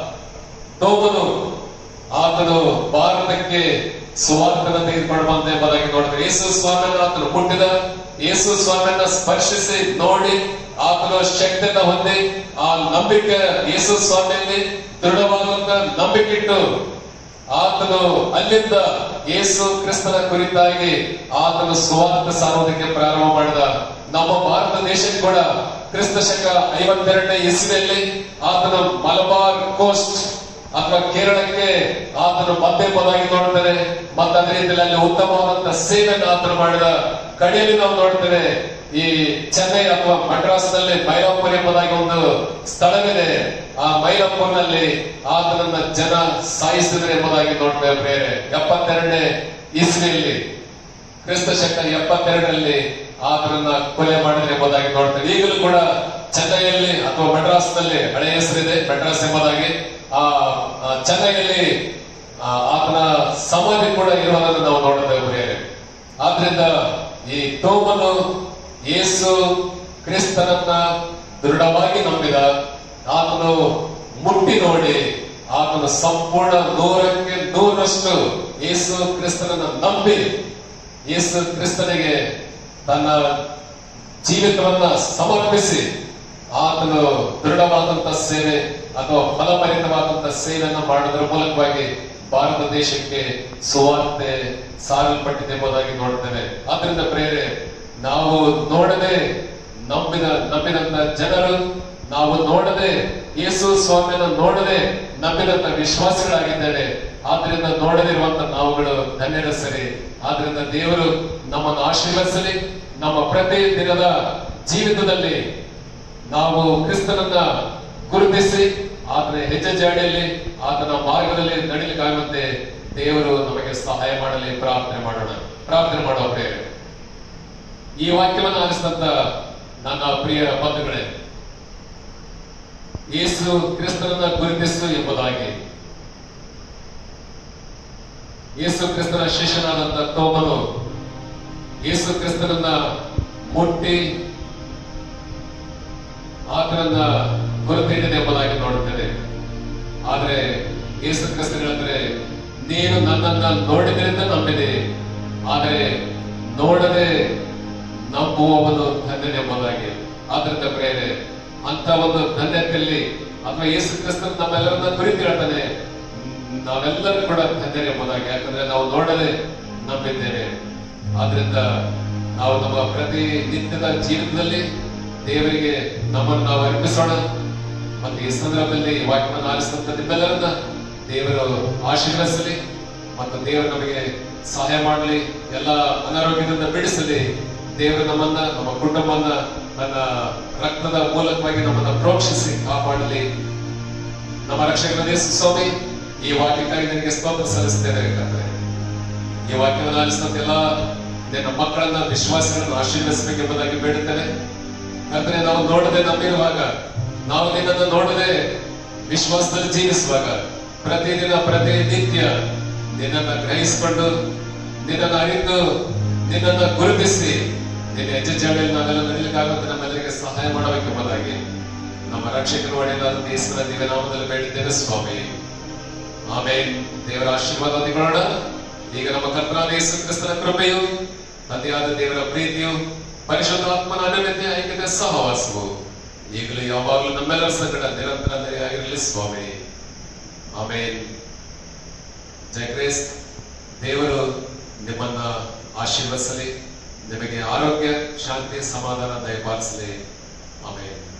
ತೋಮನು ಆತನು ಭಾರತಕ್ಕೆ ಸುವಾರ್ತನ ತೆಗೆದುಕೊಂಡು ಬಂದ ಎಂಬುದಾಗಿ ನೋಡ್ತಾರೆ ಯೇಸು ಸ್ವಾಮಿಯನ್ನು ಆತನು ಮುಟ್ಟಿದ ಯೇಸು ಸ್ವಾಮಿಯನ್ನ ಸ್ಪರ್ಶಿಸಿ ನೋಡಿ ಆತನು ಶಕ್ತಿಯನ್ನ ಹೊಂದಿ ಆ ನಂಬಿಕೆ ಯೇಸು ಸ್ವಾಮಿಯಲ್ಲಿ ದೃಢವಾದಂತ ನಂಬಿಕೆ ಇಟ್ಟು ಆತನು ಅಲ್ಲಿಂದ ಯೇಸು ಕ್ರಿಸ್ತನ ಕುರಿತಾಗಿ ಆತನು ಸುವಾರ್ಥ ಸಾರೋದಕ್ಕೆ ಪ್ರಾರಂಭ ಮಾಡಿದ ನಮ್ಮ ಭಾರತ ದೇಶಕ್ಕೆ ಕೂಡ ಕ್ರಿಸ್ತ ಶಕ ಐವತ್ತೆರಡನೇ ಇಸ್ವಿಯಲ್ಲಿ ಆತನು ಮಲಬಾರ್ ಕೋಸ್ಟ್ ಅಥವಾ ಕೇರಳಕ್ಕೆ ಆತನು ಮಧ್ಯಮದಾಗಿ ನೋಡ್ತಾರೆ ಮತ್ತೆ ಅದೇ ರೀತಿಯಲ್ಲಿ ಅಲ್ಲಿ ಉತ್ತಮವಾದಂತ ಸೇವೆಯನ್ನು ಆತನು ಮಾಡಿದ ಕಡೆಯಲ್ಲಿ ನಾವು ನೋಡ್ತೇವೆ ಈ ಚೆನ್ನೈ ಅಥವಾ ಮಡ್ರಾಸ್ನಲ್ಲಿ ಮೈಲಾಪುರ್ ಎಂಬುದಾಗಿ ಒಂದು ಸ್ಥಳವಿದೆ ಆ ಮೈಲಾಪುರ್ನಲ್ಲಿ ಆತನನ್ನ ಜನ ಸಾಯಿಸಿದ್ರು ಎಂಬುದಾಗಿ ನೋಡ್ತೇವೆ ಬೇರೆ ಎಪ್ಪತ್ತೆರಡನೇ ಇಸ್ವಿಯಲ್ಲಿ ಕ್ರಿಸ್ತ ಶಕ ಎಪ್ಪತ್ತೆರಡರಲ್ಲಿ ಆತನನ್ನ ಕೊಲೆ ಮಾಡಿದ್ರೆ ಎಂಬುದಾಗಿ ನೋಡ್ತೇವೆ ಈಗಲೂ ಕೂಡ ಚೆನ್ನೈಯಲ್ಲಿ ಅಥವಾ ಮಡ್ರಾಸ್ನಲ್ಲಿ ಹಳೆಯ ಹೆಸರಿದೆ ಮಡ್ರಾಸ್ ಎಂಬುದಾಗಿ ಆ ಆ ಚೆನ್ನೈಯಲ್ಲಿ ಆ, ಆತನ ಸಮಾಧಿ ಕೂಡ ಇರುವುದನ್ನು ನಾವು ನೋಡುತ್ತೇವೆ ಪ್ರಿಯರೇ ಆದ್ರಿಂದ ಈ ತೋಮನು ಯೇಸು ಕ್ರಿಸ್ತನನ್ನ ದೃಢವಾಗಿ ನಂಬಿದ ಆತನು ಮುಟ್ಟಿ ನೋಡಿ ಆತನು ಸಂಪೂರ್ಣ ನೂರಕ್ಕೆ ನೂರಷ್ಟು ಯೇಸು ಕ್ರಿಸ್ತನನ್ನ ನಂಬಿ ಯೇಸು ಕ್ರಿಸ್ತನಿಗೆ ತನ್ನ ಜೀವಿತವನ್ನ ಸಮರ್ಪಿಸಿ ಆತನು ದೃಢವಾದಂತ ಸೇವೆ ಅಥವಾ ಫಲಭರಿತವಾದಂತ ಸೇವೆಯನ್ನು ಮಾಡುವುದರ ಮೂಲಕವಾಗಿ ಭಾರತ ದೇಶಕ್ಕೆ ಸುವಾರ್ತೆ ಸಾರಲ್ಪಟ್ಟಿದೆ ಎಂಬುದಾಗಿ ನೋಡ್ತೇವೆ ಆದ್ರಿಂದ ಪ್ರೇರೆ ನಾವು ನೋಡದೆ ನಂಬಿದ ನಂಬಿದಂತ ಜನರು ನಾವು ನೋಡದೆ ಯೇಸು ಸ್ವಾಮಿಯನ್ನು ನೋಡದೆ ನಂಬಿದಂತ ವಿಶ್ವಾಸಿಗಳಾಗಿದ್ದೇವೆ ಆದ್ರಿಂದ ನೋಡದಿರುವಂತ ನಾವುಗಳು ಧನ್ಯರ ಸರಿ ಆದ್ರಿಂದ ದೇವರು ನಮ್ಮನ್ನು ಆಶೀರ್ವದಿಸಲಿ ನಮ್ಮ ಪ್ರತಿ ದಿನದ ಜೀವಿತದಲ್ಲಿ ನಾವು ಕ್ರಿಸ್ತನನ್ನ ಗುರುತಿಸಿ ಆತನ ಹೆಜ್ಜೆ ಜಾಡಿಯಲ್ಲಿ ಆತನ ಮಾರ್ಗದಲ್ಲಿ ನಡಿಲಿಕ್ಕಾಗುವಂತೆ ದೇವರು ನಮಗೆ ಸಹಾಯ ಮಾಡಲಿ ಪ್ರಾರ್ಥನೆ ಮಾಡೋಣ ಪ್ರಾರ್ಥನೆ ಮಾಡುವ ಪ್ರೇರೆ ಈ ವಾಕ್ಯವನ್ನು ಆಲಿಸಿದಂತ ನನ್ನ ಪ್ರಿಯ ಬಂಧುಗಳೇ ಯೇಸು ಕ್ರಿಸ್ತನನ್ನ ಗುರುತಿಸು ಎಂಬುದಾಗಿ ಯೇಸು ಕ್ರಿಸ್ತನ ಶಿಷ್ಯನಾದಂತ ತೋಮನು ಯೇಸು ಕ್ರಿಸ್ತನನ್ನ ಮುಟ್ಟಿ ಆತನನ್ನ ಗುರುತಿಡಿದೆ ಎಂಬುದಾಗಿ ನೋಡುತ್ತೇವೆ ಆದ್ರೆ ಯೇಸು ಕ್ರಿಸ್ತನ ಹೇಳಿದ್ರೆ ನೀನು ನನ್ನನ್ನ ನೋಡಿದ್ರಿಂದ ನಂಬಿದೆ ಆದರೆ ನೋಡದೆ ನಂಬುವವನು ಧನ್ಯನೆಂಬುದಾಗಿ ಆದ್ರಿಂದ ಪ್ರೇರೆ ಅಂತ ಒಂದು ಧನ್ಯತೆಯಲ್ಲಿ ಅಥವಾ ಯೇಸು ಕ್ರಿಸ್ತನ ನಮ್ಮೆಲ್ಲರನ್ನ ಕುರಿತು ಹೇಳ್ತಾನೆ "ಮ್, ನಾವೆಲ್ಲರೂ ಕೂಡ ಧನ್ಯರು ಎಂಬುದಾಗಿ ಯಾಕಂದ್ರೆ ನಾವು ನೋಡದೆ ನಂಬಿದ್ದೇವೆ ಆದ್ರಿಂದ ನಾವು ನಮ್ಮ ಪ್ರತಿ ನಿತ್ಯದ ಜೀವಿತದಲ್ಲಿ ದೇವರಿಗೆ ನಮ್ಮನ್ನು ನಾವು ಅರ್ಪಿಸೋಣ ಮತ್ತು ಈ ಸಂದರ್ಭದಲ್ಲಿ ಈ ವಾಕ್ಯವನ್ನು ಆಲಿಸಿದಂತ ನಿಮ್ಮೆಲ್ಲರನ್ನ ದೇವರು ಆಶೀರ್ವದಿಸಲಿ ಮತ್ತು ದೇವರು ನಮಗೆ ಸಹಾಯ ಮಾಡಲಿ ಎಲ್ಲ ಅನಾರೋಗ್ಯದಿಂದ ಬಿಡಿಸಲಿ ದೇವರು ನಮ್ಮನ್ನ ನಮ್ಮ ಕುಟುಂಬವನ್ನ ತನ್ನ ರಕ್ತದ ಮೂಲಕವಾಗಿ ನಮ್ಮನ್ನ ಪ್ರೋಕ್ಷಿಸಿ ಕಾಪಾಡಲಿ ನಮ್ಮ ರಕ್ಷಕನ ಯೇಸು ಸ್ವಾಮಿ ಈ ವಾಕ್ಯಕ್ಕಾಗಿ ನನಗೆ ಸ್ತೋತ್ರ ಸಲ್ಲಿಸ್ತೇನೆ ಯಾಕಂದ್ರೆ ಈ ವಾಕ್ಯವನ್ನು ಆಲಿಸಿದಂತ ಎಲ್ಲ ನಿನ್ನ ಮಕ್ಕಳನ್ನ ವಿಶ್ವಾಸಗಳನ್ನು ಆಶೀರ್ವದಿಸಬೇಕೆಂಬುದಾಗಿ ಬೇಡುತ್ತೇನೆ ಅಂದ್ರೆ ನಾವು ನೋಡದೆ ನಂಬಿರುವಾಗ ನಾವು ನಿನ್ನನ್ನು ನೋಡದೆ ವಿಶ್ವಾಸದಲ್ಲಿ ಜೀವಿಸುವಾಗ ಪ್ರತಿದಿನ ಪ್ರತಿ ನಿತ್ಯ ನಿನ್ನನ್ನ ಗ್ರಹಿಸಿಕೊಂಡು ನಿನ್ನನ್ನು ಅರಿತು ನಿನ್ನನ್ನ ಗುರುತಿಸಿ ನಿನ್ನ ಹೆಜ್ಜೆ ಜಾಡಿಯಲ್ಲಿ ನಾವೆಲ್ಲ ನಡೀಲಿಕ್ಕಾಗುತ್ತೆ ನಮ್ಮೆಲ್ಲರಿಗೆ ಸಹಾಯ ಮಾಡಬೇಕೆಂಬುದಾಗಿ ನಮ್ಮ ರಕ್ಷಕರು ಒಡೆಯಲಾದ ಯೇಸುವಿನ ದಿವ್ಯ ನಾಮದಲ್ಲಿ ಬೇಡಿದ್ದೇವೆ ಸ್ವಾಮಿ ಆಮೇಲೆ ದೇವರ ಆಶೀರ್ವಾದ ಹೊಂದಿಕೊಳ್ಳೋಣ ಈಗ ನಮ್ಮ ಕರ್ತನಾದ ಯೇಸು ಕ್ರಿಸ್ತನ ಕೃಪೆಯು ತಂದೆಯಾದ ದೇವರ ಪ್ರೀತಿಯು ಪರಿಶುದ್ಧಾತ್ಮನ ಅನನ್ಯತೆ ಐಕ್ಯತೆ ಸಹವಾಸವು ಈಗಲೂ ಯಾವಾಗಲೂ ನಮ್ಮೆಲ್ಲರ ಸಂಗಡ ನಿರಂತರ ನೆರೆಯಾಗಿರಲಿ ಸ್ವಾಮಿ ಆಮೇಲೆ ಜಯ ಕ್ರಿಸ್ತ್ ದೇವರು ನಿಮ್ಮನ್ನ ಆಶೀರ್ವದಿಸಲಿ ನಿಮಗೆ ಆರೋಗ್ಯ ಶಾಂತಿ ಸಮಾಧಾನ ದಯಪಾಲಿಸಲಿ ಆಮೇಲೆ